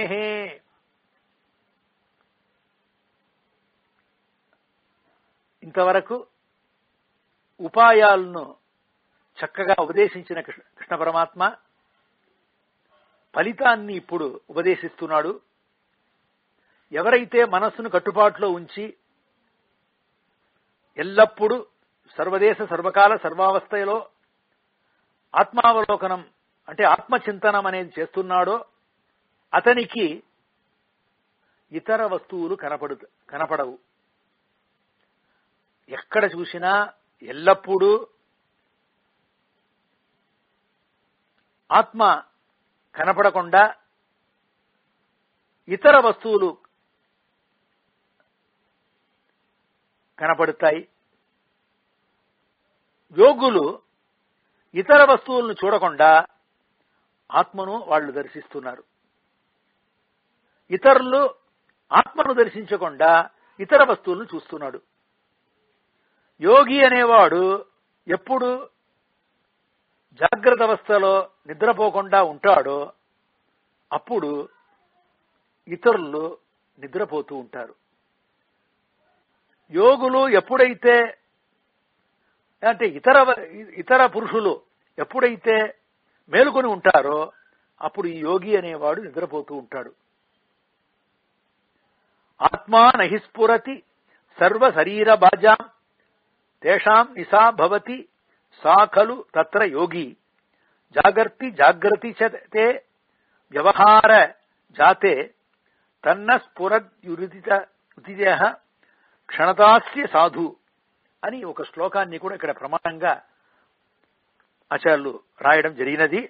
ఇంతవరకు ఉపాయాలను చక్కగా ఉపదేశించిన కృష్ణ కృష్ణ పరమాత్మ ఫలితాన్ని ఇప్పుడు ఉపదేశిస్తున్నాడు ఎవరైతే మనస్సును కట్టుబాటులో ఉంచి ఎల్లప్పుడూ సర్వదేశ సర్వకాల సర్వావస్థలో ఆత్మావలోకనం అంటే ఆత్మచింతనం అనేది చేస్తున్నాడో అతనికి ఇతర వస్తువులు కనపడు కనపడవు ఎక్కడ చూసినా ఎల్లప్పుడూ ఆత్మ కనపడకుండా ఇతర వస్తువులు కనపడతాయి యోగులు ఇతర వస్తువులను చూడకుండా ఆత్మను వాళ్ళు దర్శిస్తున్నారు ఇతరులు ఆత్మను దర్శించకుండా ఇతర వస్తువులను చూస్తున్నాడు యోగి అనేవాడు ఎప్పుడు జాగ్రత్త అవస్థలో నిద్రపోకుండా ఉంటాడో అప్పుడు ఇతరులు నిద్రపోతూ ఉంటారు యోగులు ఎప్పుడైతే అంటే ఇతర ఇతర పురుషులు ఎప్పుడైతే మేలుకొని ఉంటారో అప్పుడు ఈ యోగి అనేవాడు నిద్రపోతూ ఉంటాడు ఆత్మా నహిస్ఫురతి సర్వ శరీర బాజాం తేషాం నిసా భవతి సా ఖలు తత్ర యోగి జాగర్తి జాగ్రతి చతే వ్యవహార జాతే తన్న స్ఫురద్యురిత క్షణతాస్య సాధు అని ఒక శ్లోకాన్ని కూడా ఇక్కడ ప్రమాణంగా ఆచార్యులు రాయడం జరిగినది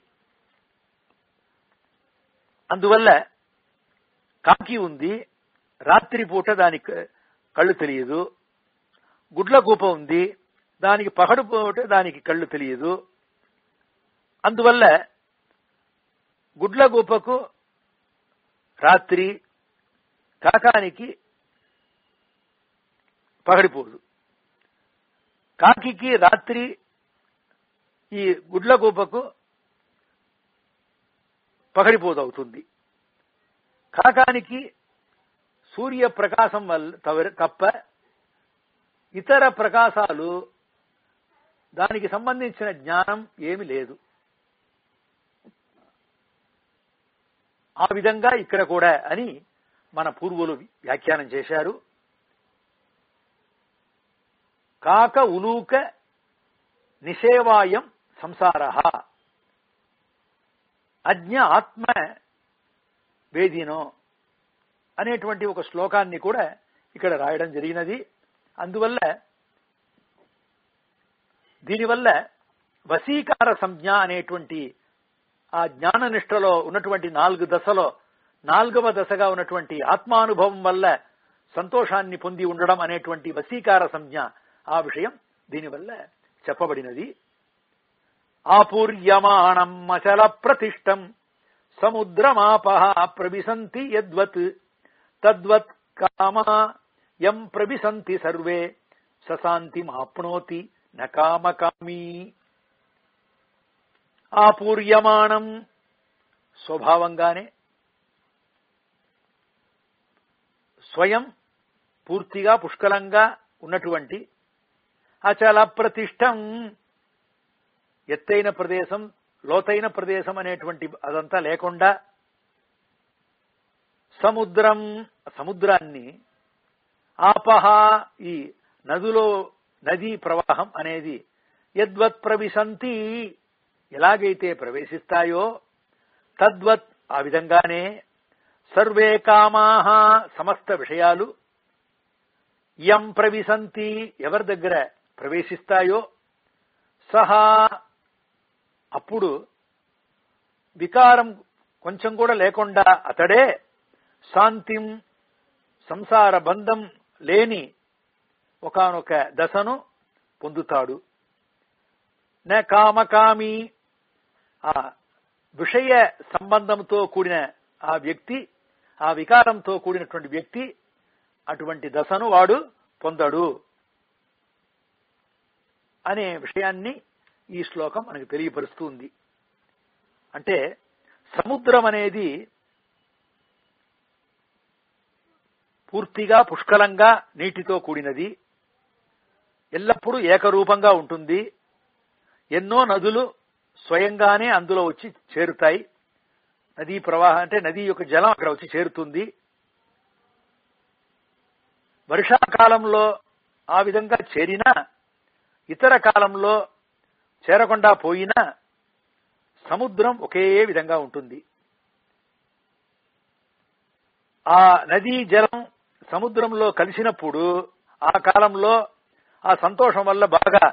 అందువల్ల కాకి ఉంది రాత్రిపూట దానికి కళ్ళు తెలియదు గుడ్ల కూప ఉంది దానికి పగడు పూట దానికి కళ్ళు తెలియదు అందువల్ల గుడ్ల గూపకు రాత్రి కాకానికి పగడిపోదు కాకికి రాత్రి ఈ గుడ్ల గూపకు పగడిపోదు అవుతుంది కాకానికి సూర్య ప్రకాశం వల్ల తవ- తప్ప ఇతర ప్రకాశాలు దానికి సంబంధించిన జ్ఞానం ఏమి లేదు ఆ విధంగా ఇక్కడ కూడా అని మన పూర్వులు వ్యాఖ్యానం చేశారు కాక ఉలూక నిషేవాయం సంసార అజ్ఞ ఆత్మ వేదినో అనేటువంటి ఒక శ్లోకాన్ని కూడా ఇక్కడ రాయడం జరిగినది అందువల్ల దీనివల్ల వశీకార సంజ్ఞ అనేటువంటి ఆ జ్ఞాన నిష్టలో ఉన్నటువంటి నాలుగు దశలో నాలుగవ దశగా ఉన్నటువంటి ఆత్మానుభవం వల్ల సంతోషాన్ని పొంది ఉండడం అనేటువంటి వశీకార సంజ్ఞ ఆ విషయం దీనివల్ల చెప్పబడినది ఆపూర్యమాణం అచల ప్రతిష్టం సముద్రమాపహ ప్రవిశంతి యద్వత్ తద్వత్ కామా యం ప్రవిశంతి సర్వే సశాంతిమాప్నోతి నకామకామీ ఆపూర్యమాణం స్వభావంగానే స్వయం పూర్తిగా పుష్కలంగా ఉన్నటువంటి అచల ప్రతిష్టం ఎత్తైన ప్రదేశం లోతైన ప్రదేశం అనేటువంటి అదంతా లేకుండా సముద్రం సముద్రాన్ని ఆపహ ఈ నదిలో నదీ ప్రవాహం అనేది యద్వత్ ప్రవిశంతి ఎలాగైతే ప్రవేశిస్తాయో తద్వత్ ఆ విధంగానే సర్వే కామాహ సమస్త విషయాలు యం ప్రవిశంతి ఎవరి దగ్గర ప్రవేశిస్తాయో సహా అప్పుడు వికారం కొంచెం కూడా లేకుండా అతడే శాంతిం సంసార బంధం లేని ఒకనొక దశను పొందుతాడు న కామకామి ఆ విషయ సంబంధంతో కూడిన ఆ వ్యక్తి ఆ వికారంతో కూడినటువంటి వ్యక్తి అటువంటి దశను వాడు పొందడు అనే విషయాన్ని ఈ శ్లోకం మనకు తెలియపరుస్తుంది అంటే సముద్రం అనేది పూర్తిగా పుష్కలంగా నీటితో కూడినది ఎల్లప్పుడూ ఏకరూపంగా ఉంటుంది ఎన్నో నదులు స్వయంగానే అందులో వచ్చి చేరుతాయి నదీ ప్రవాహం అంటే నది యొక్క జలం అక్కడ వచ్చి చేరుతుంది వర్షాకాలంలో ఆ విధంగా చేరినా ఇతర కాలంలో చేరకుండా పోయినా సముద్రం ఒకే విధంగా ఉంటుంది ఆ నదీ జలం సముద్రంలో కలిసినప్పుడు ఆ కాలంలో ఆ సంతోషం వల్ల బాగా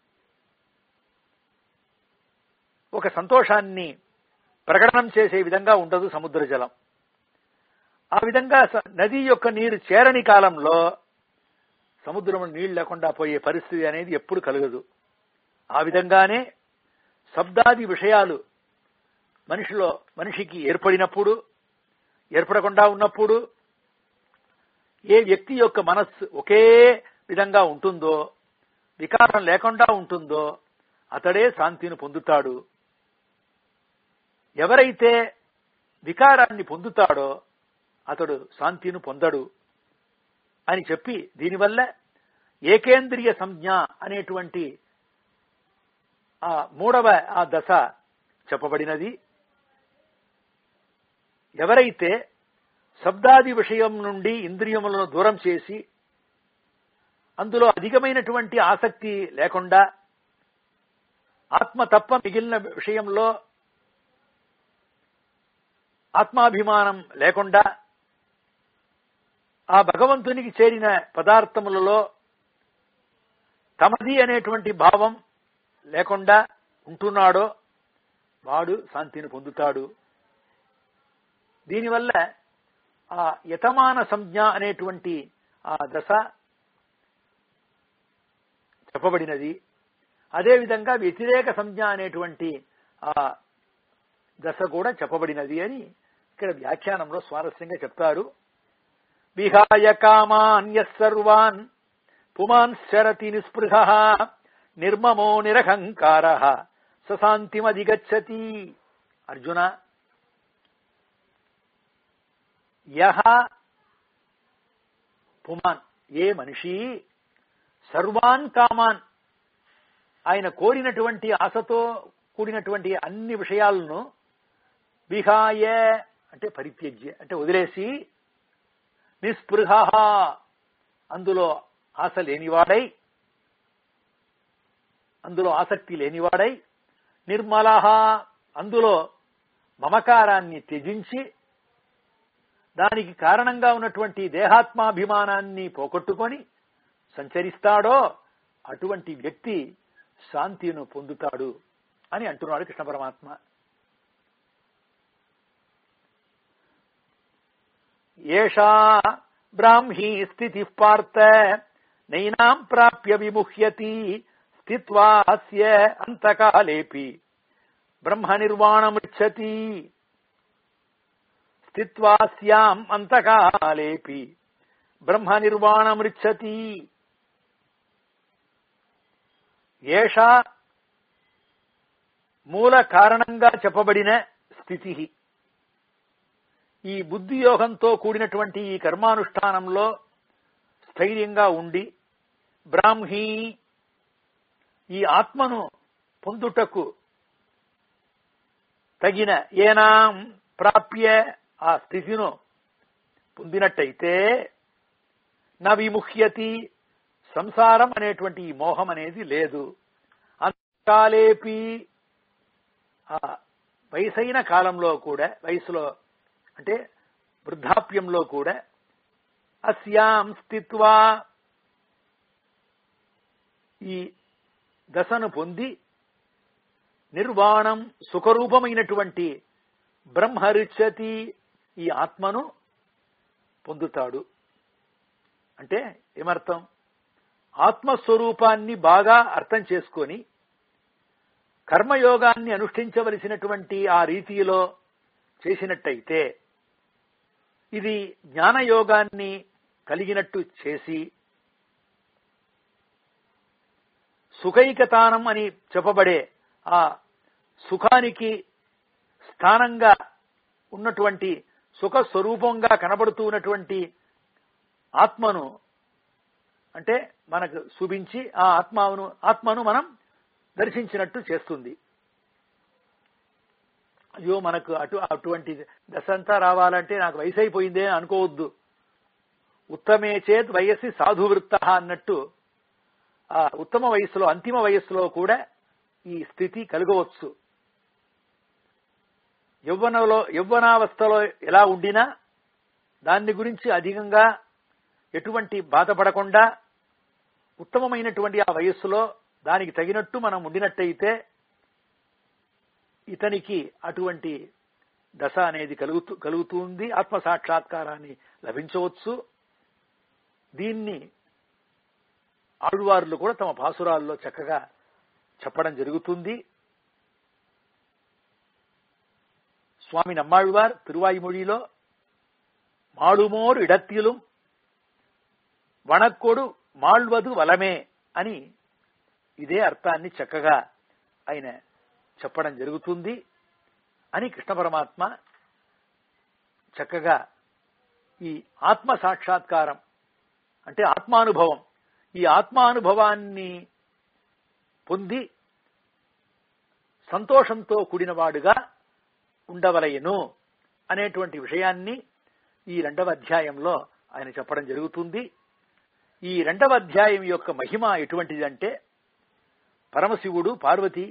ఒక సంతోషాన్ని ప్రకటనం చేసే విధంగా ఉండదు సముద్ర జలం ఆ విధంగా స- నది యొక్క నీరు చేరని కాలంలో సముద్రంలో నీళ్లు లేకుండా పోయే పరిస్థితి అనేది ఎప్పుడు కలగదు ఆ విధంగానే శబ్దాది విషయాలు మనిషిలో మనిషికి ఏర్పడినప్పుడు ఏర్పడకుండా ఉన్నప్పుడు ఏ వ్యక్తి యొక్క మనస్సు ఒకే విధంగా ఉంటుందో వికారం లేకుండా ఉంటుందో అతడే శాంతిని పొందుతాడు ఎవరైతే వికారాన్ని పొందుతాడో అతడు శాంతిని పొందడు అని చెప్పి దీనివల్ల ఏకేంద్రియ సంజ్ఞ అనేటువంటి ఆ మూడవ ఆ దశ చెప్పబడినది ఎవరైతే శబ్దాది విషయం నుండి ఇంద్రియములను దూరం చేసి అందులో అధికమైనటువంటి ఆసక్తి లేకుండా ఆత్మ తప్ప మిగిలిన విషయంలో ఆత్మాభిమానం లేకుండా ఆ భగవంతునికి చేరిన పదార్థములలో తమది అనేటువంటి భావం లేకుండా ఉంటున్నాడో వాడు శాంతిని పొందుతాడు దీనివల్ల ఆ యతమాన సంజ్ఞ అనేటువంటి ఆ దశ చెప్పబడినది అదేవిధంగా వ్యతిరేక సంజ్ఞ అనేటువంటి ఆ దశ కూడా చెప్పబడినది అని ఇక్కడ వ్యాఖ్యానంలో స్వారస్యంగా చెప్తారు విహాయ కామాన్య సర్వాన్ పుమాన్ శరతి నిస్పృహ నిర్మమో నిరహంకార సశాంతిమధిగచ్చతి అర్జున యహ పుమాన్ ఏ మనిషి సర్వాన్ కామాన్ ఆయన కోరినటువంటి ఆశతో కూడినటువంటి అన్ని విషయాలను విహాయ అంటే పరిత్యజ్య అంటే వదిలేసి నిస్పృహ అందులో ఆశ లేనివాడై అందులో ఆసక్తి లేనివాడై నిర్మల అందులో మమకారాన్ని త్యజించి దానికి కారణంగా ఉన్నటువంటి దేహాత్మాభిమానాన్ని పోగొట్టుకొని సంచరిస్తాడో అటువంటి వ్యక్తి శాంతిను పొందుతాడు అని అంటున్నాడు కృష్ణ పరమాత్మ ఏషా బ్రాహ్మీ స్థితి పార్థ నైనాం ప్రాప్య విముహ్యతి స్థిత్వా అస్య అంతకాలేపి బ్రహ్మ నిర్వాణమృచ్చతి స్థిత్వాస్యాం అంతకాలేపి బ్రహ్మ నిర్వాణమృచ్చతి ఏష మూల కారణంగా చెప్పబడిన స్థితి ఈ బుద్ధి యోగంతో కూడినటువంటి ఈ కర్మానుష్ఠానంలో స్థైర్యంగా ఉండి బ్రాహ్మీ ఈ ఆత్మను పొందుటకు తగిన ఏనాం ప్రాప్య ఆ స్థితిను పొందినట్టయితే నా విముహ్యతి సంసారం అనేటువంటి ఈ మోహం అనేది లేదు అంతకాలేపి ఆ వయసైన కాలంలో కూడా వయసులో అంటే వృద్ధాప్యంలో కూడా అస్యాం స్థిత్వా ఈ దశను పొంది నిర్వాణం సుఖరూపమైనటువంటి బ్రహ్మరిచ్చతి ఈ ఆత్మను పొందుతాడు అంటే ఏమర్థం ఆత్మస్వరూపాన్ని బాగా అర్థం చేసుకొని కర్మయోగాన్ని అనుష్ఠించవలసినటువంటి ఆ రీతిలో చేసినట్టయితే ఇది జ్ఞానయోగాన్ని కలిగినట్టు చేసి సుఖైకతానం అని చెప్పబడే ఆ సుఖానికి స్థానంగా ఉన్నటువంటి సుఖ స్వరూపంగా కనబడుతూ ఉన్నటువంటి ఆత్మను అంటే మనకు చూపించి ఆ ఆత్మను ఆత్మను మనం దర్శించినట్టు చేస్తుంది అయ్యో మనకు అటు అటువంటి దశ అంతా రావాలంటే నాకు వయసు అయిపోయిందే అనుకోవద్దు ఉత్తమే చేత్ వయస్సి సాధువృత్త అన్నట్టు ఆ ఉత్తమ వయస్సులో అంతిమ వయస్సులో కూడా ఈ స్థితి కలగవచ్చు యవ్వనలో యవ్వనావస్థలో ఎలా ఉండినా దాన్ని గురించి అధికంగా ఎటువంటి బాధపడకుండా ఉత్తమమైనటువంటి ఆ వయస్సులో దానికి తగినట్టు మనం ఉండినట్టయితే ఇతనికి అటువంటి దశ అనేది కలుగుతూ కలుగుతుంది ఆత్మ సాక్షాత్కారాన్ని లభించవచ్చు దీన్ని ఆళ్వార్లు కూడా తమ పాసురాల్లో చక్కగా చెప్పడం జరుగుతుంది சுவாமி நம்மாழ்வார் திருவாய்மொழியிலோ మాడుమోరు ఇడత్తిలు వణక్కొడు మాళ్వదు వలమే అని ఇదే అర్థాన్ని చక్కగా ఆయన చెప్పడం జరుగుతుంది అని కృష్ణ పరమాత్మ చక్కగా ఈ ఆత్మ సాక్షాత్కారం అంటే ఆత్మానుభవం ఈ ఆత్మానుభవాన్ని పొంది సంతోషంతో కూడినవాడుగా ఉండవలయను అనేటువంటి విషయాన్ని ఈ రెండవ అధ్యాయంలో ఆయన చెప్పడం జరుగుతుంది ఈ రెండవ అధ్యాయం యొక్క మహిమ ఎటువంటిదంటే పరమశివుడు పార్వతి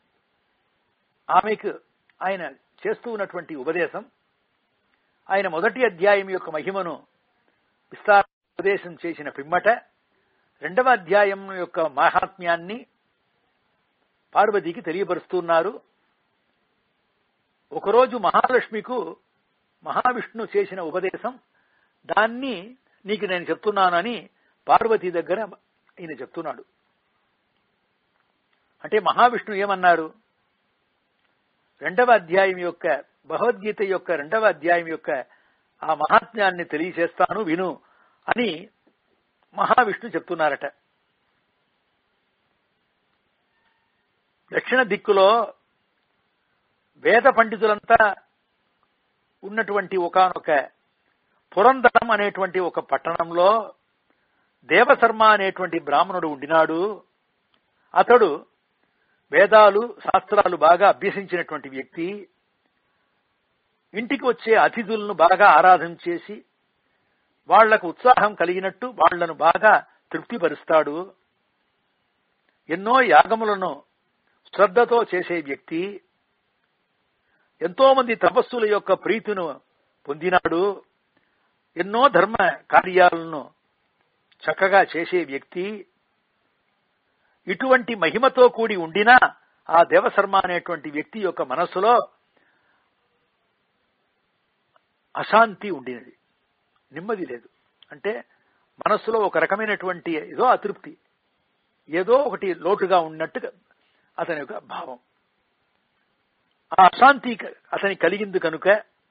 ఆమెకు ఆయన చేస్తూ ఉన్నటువంటి ఉపదేశం ఆయన మొదటి అధ్యాయం యొక్క మహిమను విస్తార ఉపదేశం చేసిన పిమ్మట రెండవ అధ్యాయం యొక్క మహాత్మ్యాన్ని పార్వతికి తెలియపరుస్తున్నారు ఒకరోజు మహాలక్ష్మికు మహావిష్ణు చేసిన ఉపదేశం దాన్ని నీకు నేను చెప్తున్నానని పార్వతి దగ్గర ఈయన చెప్తున్నాడు అంటే మహావిష్ణు ఏమన్నారు రెండవ అధ్యాయం యొక్క భగవద్గీత యొక్క రెండవ అధ్యాయం యొక్క ఆ మహాత్మ్యాన్ని తెలియచేస్తాను విను అని మహావిష్ణు చెప్తున్నారట దక్షిణ దిక్కులో వేద పండితులంతా ఉన్నటువంటి ఒకనొక పురంధరం అనేటువంటి ఒక పట్టణంలో దేవశర్మ అనేటువంటి బ్రాహ్మణుడు ఉండినాడు అతడు వేదాలు శాస్త్రాలు బాగా అభ్యసించినటువంటి వ్యక్తి ఇంటికి వచ్చే అతిథులను బాగా ఆరాధన చేసి వాళ్లకు ఉత్సాహం కలిగినట్టు వాళ్లను బాగా తృప్తిపరుస్తాడు ఎన్నో యాగములను శ్రద్ధతో చేసే వ్యక్తి ఎంతో మంది తపస్సుల యొక్క ప్రీతిను పొందినాడు ఎన్నో ధర్మ కార్యాలను చక్కగా చేసే వ్యక్తి ఇటువంటి మహిమతో కూడి ఉండినా ఆ దేవశర్మ అనేటువంటి వ్యక్తి యొక్క మనస్సులో అశాంతి ఉండినది నెమ్మది లేదు అంటే మనస్సులో ఒక రకమైనటువంటి ఏదో అతృప్తి ఏదో ఒకటి లోటుగా ఉన్నట్టుగా అతని యొక్క భావం ఆ అశాంతి అతని కలిగింది కనుక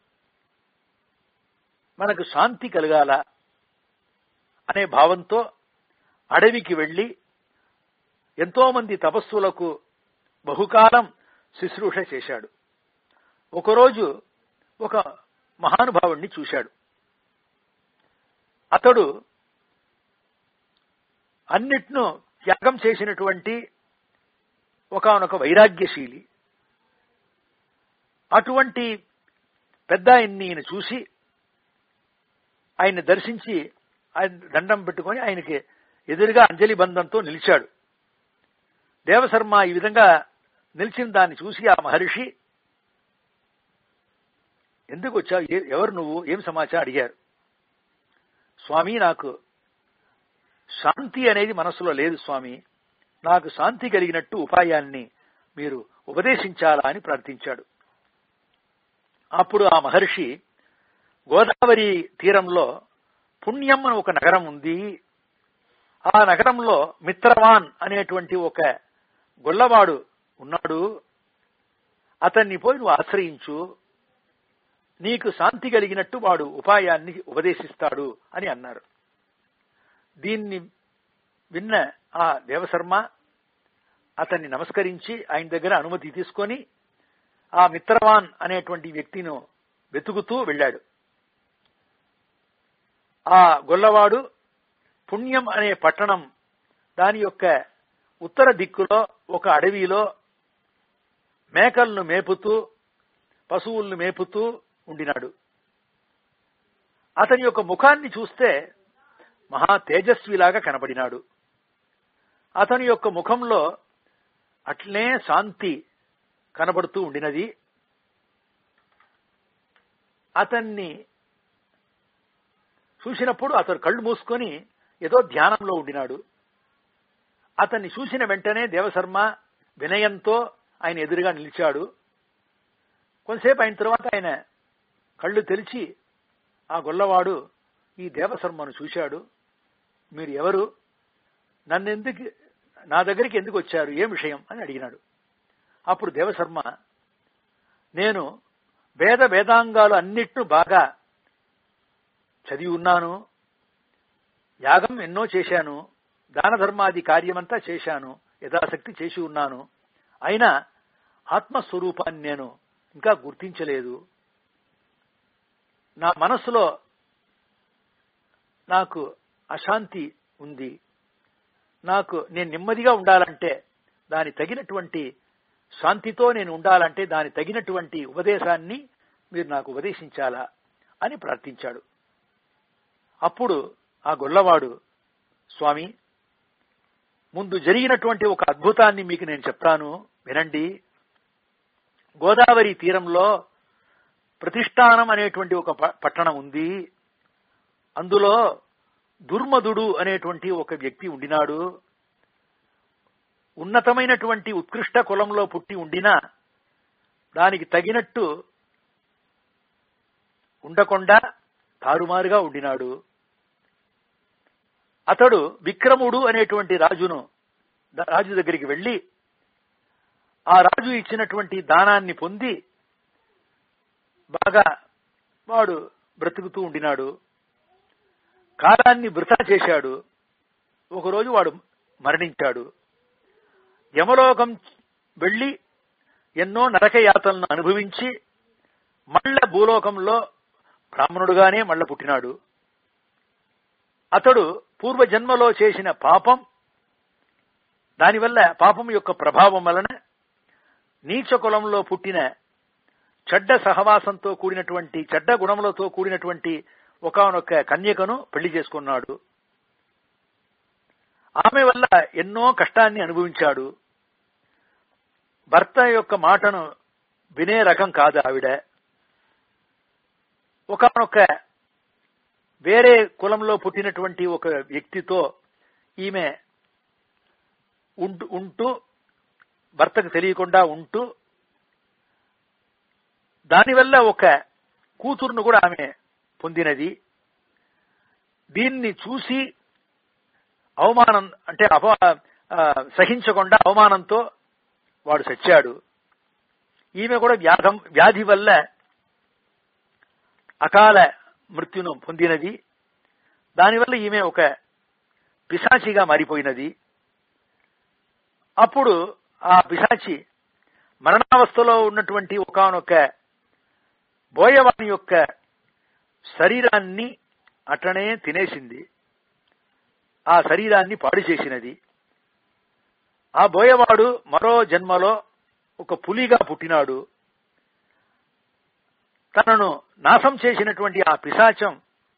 మనకు శాంతి కలగాల అనే భావంతో అడవికి వెళ్లి ఎంతో మంది తపస్సులకు బహుకాలం శుశ్రూష చేశాడు ఒకరోజు ఒక మహానుభావుణ్ణి చూశాడు అతడు అన్నిట్ను త్యాగం చేసినటువంటి ఒకనొక వైరాగ్యశీలి అటువంటి పెద్ద ఆయన్ని ఈయన చూసి ఆయన్ని దర్శించి ఆయన దండం పెట్టుకొని ఆయనకి ఎదురుగా అంజలి బంధంతో నిలిచాడు దేవశర్మ ఈ విధంగా నిలిచిన దాన్ని చూసి ఆ మహర్షి ఎందుకు వచ్చావు ఏ- ఎవరు నువ్వు ఏం సమాచారం అడిగారు స్వామి నాకు శాంతి అనేది మనసులో లేదు స్వామి నాకు శాంతి కలిగినట్టు ఉపాయాన్ని మీరు ఉపదేశించాలా అని ప్రార్థించాడు అప్పుడు ఆ మహర్షి గోదావరి తీరంలో పుణ్యం అని ఒక నగరం ఉంది ఆ నగరంలో మిత్రవాన్ అనేటువంటి ఒక గొల్లవాడు ఉన్నాడు అతన్ని పోయి నువ్వు ఆశ్రయించు నీకు శాంతి కలిగినట్టు వాడు ఉపాయాన్ని ఉపదేశిస్తాడు అని అన్నారు దీన్ని విన్న ఆ దేవశర్మ అతన్ని నమస్కరించి ఆయన దగ్గర అనుమతి తీసుకొని ఆ మిత్రవాన్ అనేటువంటి వ్యక్తిను వెతుకుతూ వెళ్ళాడు ఆ గొల్లవాడు పుణ్యం అనే పట్టణం దాని యొక్క ఉత్తర దిక్కులో ఒక అడవిలో మేకలను మేపుతూ పశువులను మేపుతూ ఉండినాడు అతని యొక్క ముఖాన్ని చూస్తే మహా తేజస్విలాగా కనబడినాడు అతని యొక్క ముఖంలో అట్లనే శాంతి కనబడుతూ ఉండినది అతన్ని చూసినప్పుడు అతను కళ్ళు మూసుకొని ఏదో ధ్యానంలో ఉండినాడు అతన్ని చూసిన వెంటనే దేవశర్మ వినయంతో ఆయన ఎదురుగా నిలిచాడు కొంతసేపు అయిన తర్వాత ఆయన కళ్ళు తెరిచి ఆ గొల్లవాడు ఈ దేవశర్మను చూశాడు మీరు ఎవరు నన్ను ఎందుకు నా దగ్గరికి ఎందుకు వచ్చారు ఏం విషయం అని అడిగినాడు అప్పుడు దేవశర్మ నేను వేద వేదాంగాలు అన్నిట్ను బాగా చదివి ఉన్నాను యాగం ఎన్నో చేశాను దాన ధర్మాది కార్యమంతా చేశాను యథాశక్తి చేసి ఉన్నాను అయినా ఆత్మస్వరూపాన్ని నేను ఇంకా గుర్తించలేదు నా మనస్సులో నాకు అశాంతి ఉంది నాకు నేను నెమ్మదిగా ఉండాలంటే దాని తగినటువంటి శాంతితో నేను ఉండాలంటే దాని తగినటువంటి ఉపదేశాన్ని మీరు నాకు ఉపదేశించాలా అని ప్రార్థించాడు అప్పుడు ఆ గొల్లవాడు స్వామి ముందు జరిగినటువంటి ఒక అద్భుతాన్ని మీకు నేను చెప్తాను వినండి గోదావరి తీరంలో ప్రతిష్టానం అనేటువంటి ఒక ప- పట్టణం ఉంది అందులో దుర్మధుడు అనేటువంటి ఒక వ్యక్తి ఉండినాడు ఉన్నతమైనటువంటి ఉత్కృష్ట కులంలో పుట్టి ఉండినా దానికి తగినట్టు ఉండకుండా తారుమారుగా ఉండినాడు అతడు విక్రముడు అనేటువంటి రాజును ద- రాజు దగ్గరికి వెళ్లి ఆ రాజు ఇచ్చినటువంటి దానాన్ని పొంది బాగా వాడు బ్రతుకుతూ ఉండినాడు కాలాన్ని వృథా చేశాడు ఒకరోజు వాడు మరణించాడు యమలోకం వెళ్లి ఎన్నో నరకయాతలను అనుభవించి మళ్ళ భూలోకంలో బ్రాహ్మణుడుగానే మళ్ళ పుట్టినాడు అతడు పూర్వజన్మలో చేసిన పాపం దానివల్ల పాపం యొక్క ప్రభావం వలన నీచ కులంలో పుట్టిన చెడ్డ సహవాసంతో కూడినటువంటి చెడ్డ గుణములతో కూడినటువంటి ఒకనొక కన్యకను పెళ్లి చేసుకున్నాడు ఆమె వల్ల ఎన్నో కష్టాన్ని అనుభవించాడు భర్త యొక్క మాటను వినే రకం కాదు ఆవిడ ఒకనొక వేరే కులంలో పుట్టినటువంటి ఒక వ్యక్తితో ఈమె ఉంటూ ఉంటూ భర్తకు తెలియకుండా ఉంటూ దానివల్ల ఒక కూతురును కూడా ఆమె పొందినది దీన్ని చూసి అవమానం అంటే అప సహించకుండా అవమానంతో వాడు చచ్చాడు ఈమె కూడా వ్యాధం వ్యాధి వల్ల అకాల మృత్యును పొందినది దానివల్ల ఈమె ఒక పిశాచిగా మారిపోయినది అప్పుడు ఆ పిశాచి మరణావస్థలో ఉన్నటువంటి ఒకనొక బోయవాణి యొక్క శరీరాన్ని అట్లనే తినేసింది ఆ శరీరాన్ని పాడు చేసినది ఆ బోయవాడు మరో జన్మలో ఒక పులిగా పుట్టినాడు తనను నాశం చేసినటువంటి ఆ పిశాచం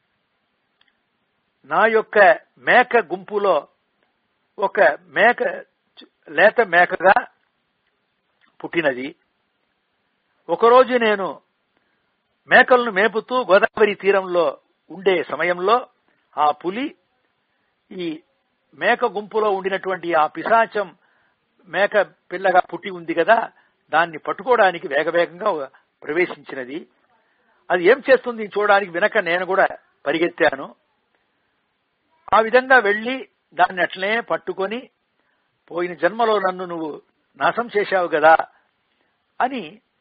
నా యొక్క మేక గుంపులో ఒక మేక లేత మేకగా పుట్టినది ఒకరోజు నేను మేకలను మేపుతూ గోదావరి తీరంలో ఉండే సమయంలో ఆ పులి ఈ మేక గుంపులో ఉండినటువంటి ఆ పిశాచం మేక పిల్లగా పుట్టి ఉంది కదా దాన్ని పట్టుకోవడానికి వేగవేగంగా ప్రవేశించినది అది ఏం చేస్తుంది చూడడానికి వినక నేను కూడా పరిగెత్తాను ఆ విధంగా వెళ్లి దాన్ని అట్లనే పట్టుకొని పోయిన జన్మలో నన్ను నువ్వు నాశం చేశావు కదా అని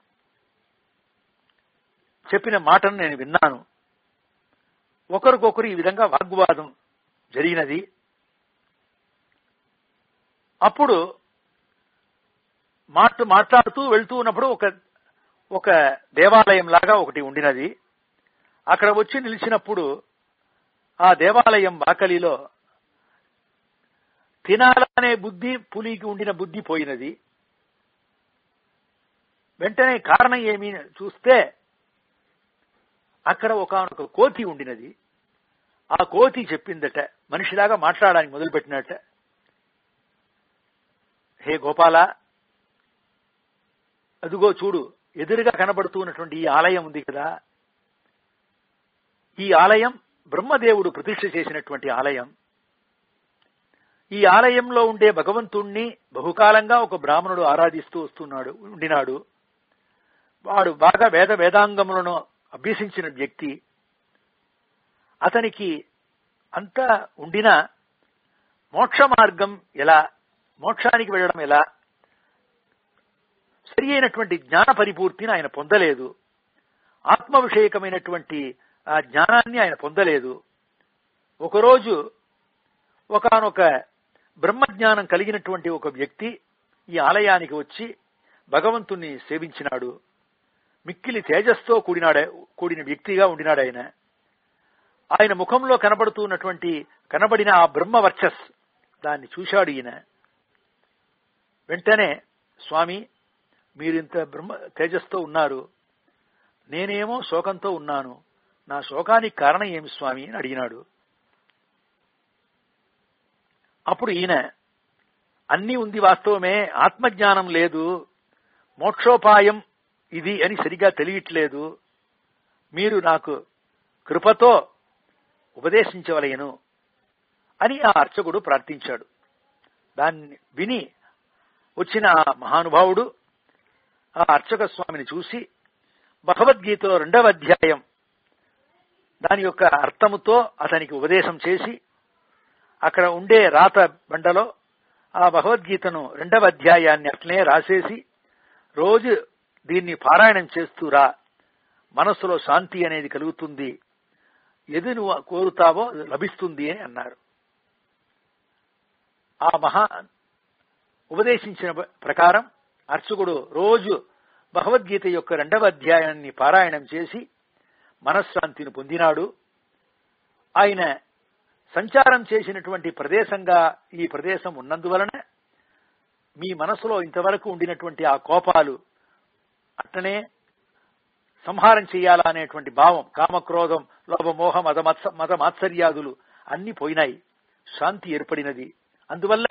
చెప్పిన మాటను నేను విన్నాను ఒకరికొకరు ఈ విధంగా వాగ్వాదం జరిగినది అప్పుడు మాట మాట్లాడుతూ వెళ్తూ ఉన్నప్పుడు ఒక ఒక దేవాలయం లాగా ఒకటి ఉండినది అక్కడ వచ్చి నిలిచినప్పుడు ఆ దేవాలయం వాకలిలో తినాలనే బుద్ధి పులికి ఉండిన బుద్ధి పోయినది వెంటనే కారణం ఏమి చూస్తే అక్కడ ఒక కోతి ఉండినది ఆ కోతి చెప్పిందట మనిషిలాగా మాట్లాడడానికి మొదలుపెట్టినట్ట హే గోపాల అదుగో చూడు ఎదురుగా కనబడుతున్నటువంటి ఈ ఆలయం ఉంది కదా ఈ ఆలయం బ్రహ్మదేవుడు ప్రతిష్ఠ చేసినటువంటి ఆలయం ఈ ఆలయంలో ఉండే భగవంతుణ్ణి బహుకాలంగా ఒక బ్రాహ్మణుడు ఆరాధిస్తూ వస్తున్నాడు ఉండినాడు వాడు బాగా వేద వేదాంగములను అభ్యసించిన వ్యక్తి అతనికి అంతా ఉండినా మోక్ష మార్గం ఎలా మోక్షానికి వెళ్ళడం ఎలా సరి అయినటువంటి జ్ఞాన పరిపూర్తిని ఆయన పొందలేదు ఆత్మ విషయకమైనటువంటి ఆ జ్ఞానాన్ని ఆయన పొందలేదు ఒకరోజు ఒకనొక బ్రహ్మజ్ఞానం కలిగినటువంటి ఒక వ్యక్తి ఈ ఆలయానికి వచ్చి భగవంతుణ్ణి సేవించినాడు మిక్కిలి తేజస్తో కూడినాడ కూడిన వ్యక్తిగా ఉండినాడు ఆయన ఆయన ముఖంలో కనబడుతున్నటువంటి కనబడిన ఆ బ్రహ్మ వర్చస్ దాన్ని చూశాడు ఈయన వెంటనే స్వామి మీరింత బ్రహ్మ తేజస్తో ఉన్నారు నేనేమో శోకంతో ఉన్నాను నా శోకానికి కారణం ఏమి స్వామి అని అడిగినాడు అప్పుడు ఈయన అన్నీ ఉంది వాస్తవమే ఆత్మజ్ఞానం లేదు మోక్షోపాయం ఇది అని సరిగా తెలియట్లేదు మీరు నాకు కృపతో ఉపదేశించవలయను అని ఆ అర్చకుడు ప్రార్థించాడు దాన్ని విని వచ్చిన ఆ మహానుభావుడు ఆ అర్చక స్వామిని చూసి భగవద్గీతలో రెండవ అధ్యాయం దాని యొక్క అర్థముతో అతనికి ఉపదేశం చేసి అక్కడ ఉండే రాత బండలో ఆ భగవద్గీతను రెండవ అధ్యాయాన్ని అట్లనే రాసేసి రోజు దీన్ని పారాయణం చేస్తూరా మనస్సులో శాంతి అనేది కలుగుతుంది ఎది నువ్వు కోరుతావో అది లభిస్తుంది అని అన్నారు ఆ మహా ఉపదేశించిన ప్రకారం అర్చకుడు రోజు భగవద్గీత యొక్క రెండవ అధ్యాయాన్ని పారాయణం చేసి మనశ్శాంతిని పొందినాడు ఆయన సంచారం చేసినటువంటి ప్రదేశంగా ఈ ప్రదేశం ఉన్నందువలన మీ మనసులో ఇంతవరకు ఉండినటువంటి ఆ కోపాలు అట్టనే సంహారం చేయాలా అనేటువంటి భావం కామక్రోధం లోభమోహ మత మత్స మత మాత్సర్యాదులు అన్ని పోయినాయి శాంతి ఏర్పడినది అందువల్ల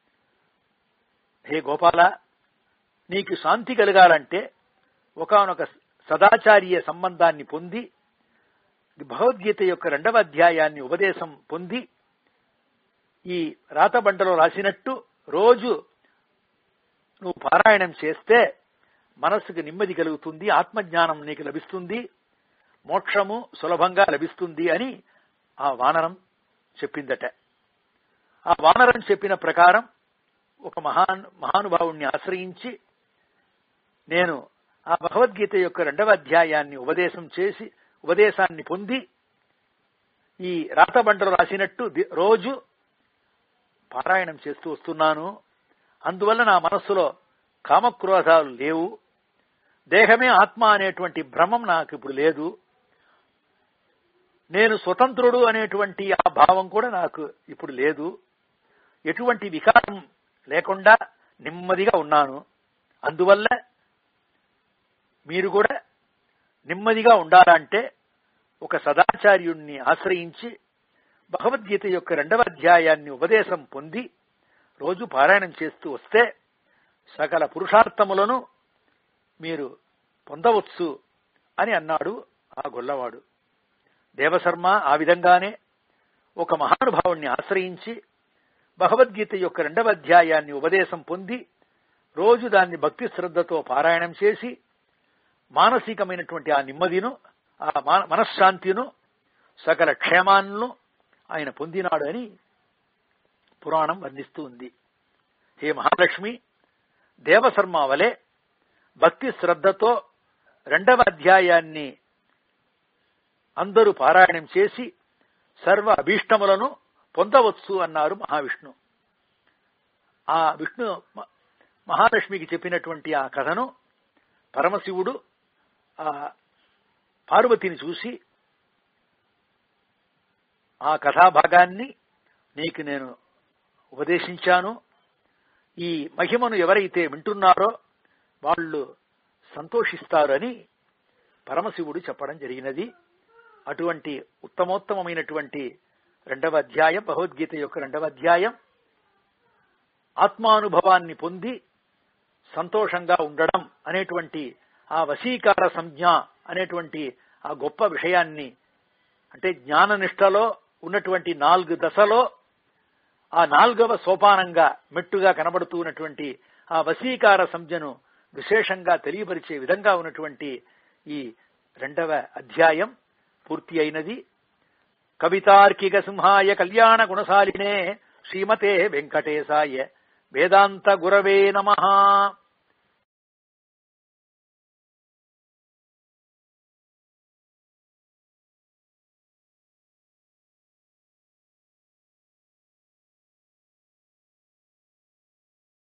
హే గోపాల నీకు శాంతి కలగాలంటే ఒకనొక సదాచార్య సంబంధాన్ని పొంది భగవద్గీత యొక్క రెండవ అధ్యాయాన్ని ఉపదేశం పొంది ఈ రాతబండలో రాసినట్టు రోజు నువ్వు పారాయణం చేస్తే మనస్సుకు నెమ్మది కలుగుతుంది ఆత్మజ్ఞానం నీకు లభిస్తుంది మోక్షము సులభంగా లభిస్తుంది అని ఆ వానరం చెప్పిందట ఆ వానరం చెప్పిన ప్రకారం ఒక మహాన్ మహానుభావుణ్ణి ఆశ్రయించి నేను ఆ భగవద్గీత యొక్క రెండవ అధ్యాయాన్ని ఉపదేశం చేసి ఉపదేశాన్ని పొంది ఈ రాతబండలు రాసినట్టు ది- రోజు పారాయణం చేస్తూ వస్తున్నాను అందువల్ల నా మనస్సులో కామక్రోధాలు లేవు దేహమే ఆత్మ అనేటువంటి భ్రమం నాకు ఇప్పుడు లేదు నేను స్వతంత్రుడు అనేటువంటి ఆ భావం కూడా నాకు ఇప్పుడు లేదు ఎటువంటి వికారం లేకుండా నెమ్మదిగా ఉన్నాను అందువల్ల మీరు కూడా నెమ్మదిగా ఉండాలంటే ఒక సదాచార్యుణ్ణి ఆశ్రయించి భగవద్గీత యొక్క రెండవ అధ్యాయాన్ని ఉపదేశం పొంది రోజు పారాయణం చేస్తూ వస్తే సకల పురుషార్థములను మీరు పొందవచ్చు అని అన్నాడు ఆ గొల్లవాడు దేవశర్మ ఆ విధంగానే ఒక మహానుభావుణ్ణి ఆశ్రయించి భగవద్గీత యొక్క రెండవ అధ్యాయాన్ని ఉపదేశం పొంది రోజు దాన్ని భక్తి శ్రద్ధతో పారాయణం చేసి మానసికమైనటువంటి ఆ నెమ్మదిను ఆ మా- మనశ్శాంతిను సకల క్షేమాలను ఆయన పొందినాడు అని పురాణం వర్ణిస్తూ ఉంది హే మహాలక్ష్మి దేవశర్మ వలె భక్తి శ్రద్ధతో రెండవ అధ్యాయాన్ని అందరూ పారాయణం చేసి సర్వ అభీష్టములను పొందవచ్చు అన్నారు మహావిష్ణు ఆ విష్ణు మ- మహాలక్ష్మికి చెప్పినటువంటి ఆ కథను పరమశివుడు ఆ పార్వతిని చూసి ఆ కథాభాగాన్ని నీకు నేను ఉపదేశించాను ఈ మహిమను ఎవరైతే వింటున్నారో వాళ్ళు సంతోషిస్తారని పరమశివుడు చెప్పడం జరిగినది అటువంటి ఉత్తమోత్తమమైనటువంటి రెండవ అధ్యాయం భగవద్గీత యొక్క రెండవ అధ్యాయం ఆత్మానుభవాన్ని పొంది సంతోషంగా ఉండడం అనేటువంటి ఆ వశీకార సంజ్ఞ అనేటువంటి ఆ గొప్ప విషయాన్ని అంటే జ్ఞాననిష్టలో ఉన్నటువంటి నాలుగు దశలో ఆ నాలుగవ సోపానంగా మెట్టుగా కనబడుతూ ఉన్నటువంటి ఆ వశీకార సంజ్ఞను విశేషంగా తెలియపరిచే విధంగా ఉన్నటువంటి ఈ రెండవ అధ్యాయం పూర్తి అయినది కవితార్కిక సింహాయ కళ్యాణ గుణశాలినే శ్రీమతే వెంకటేశాయ వేదాంత గురవే నమః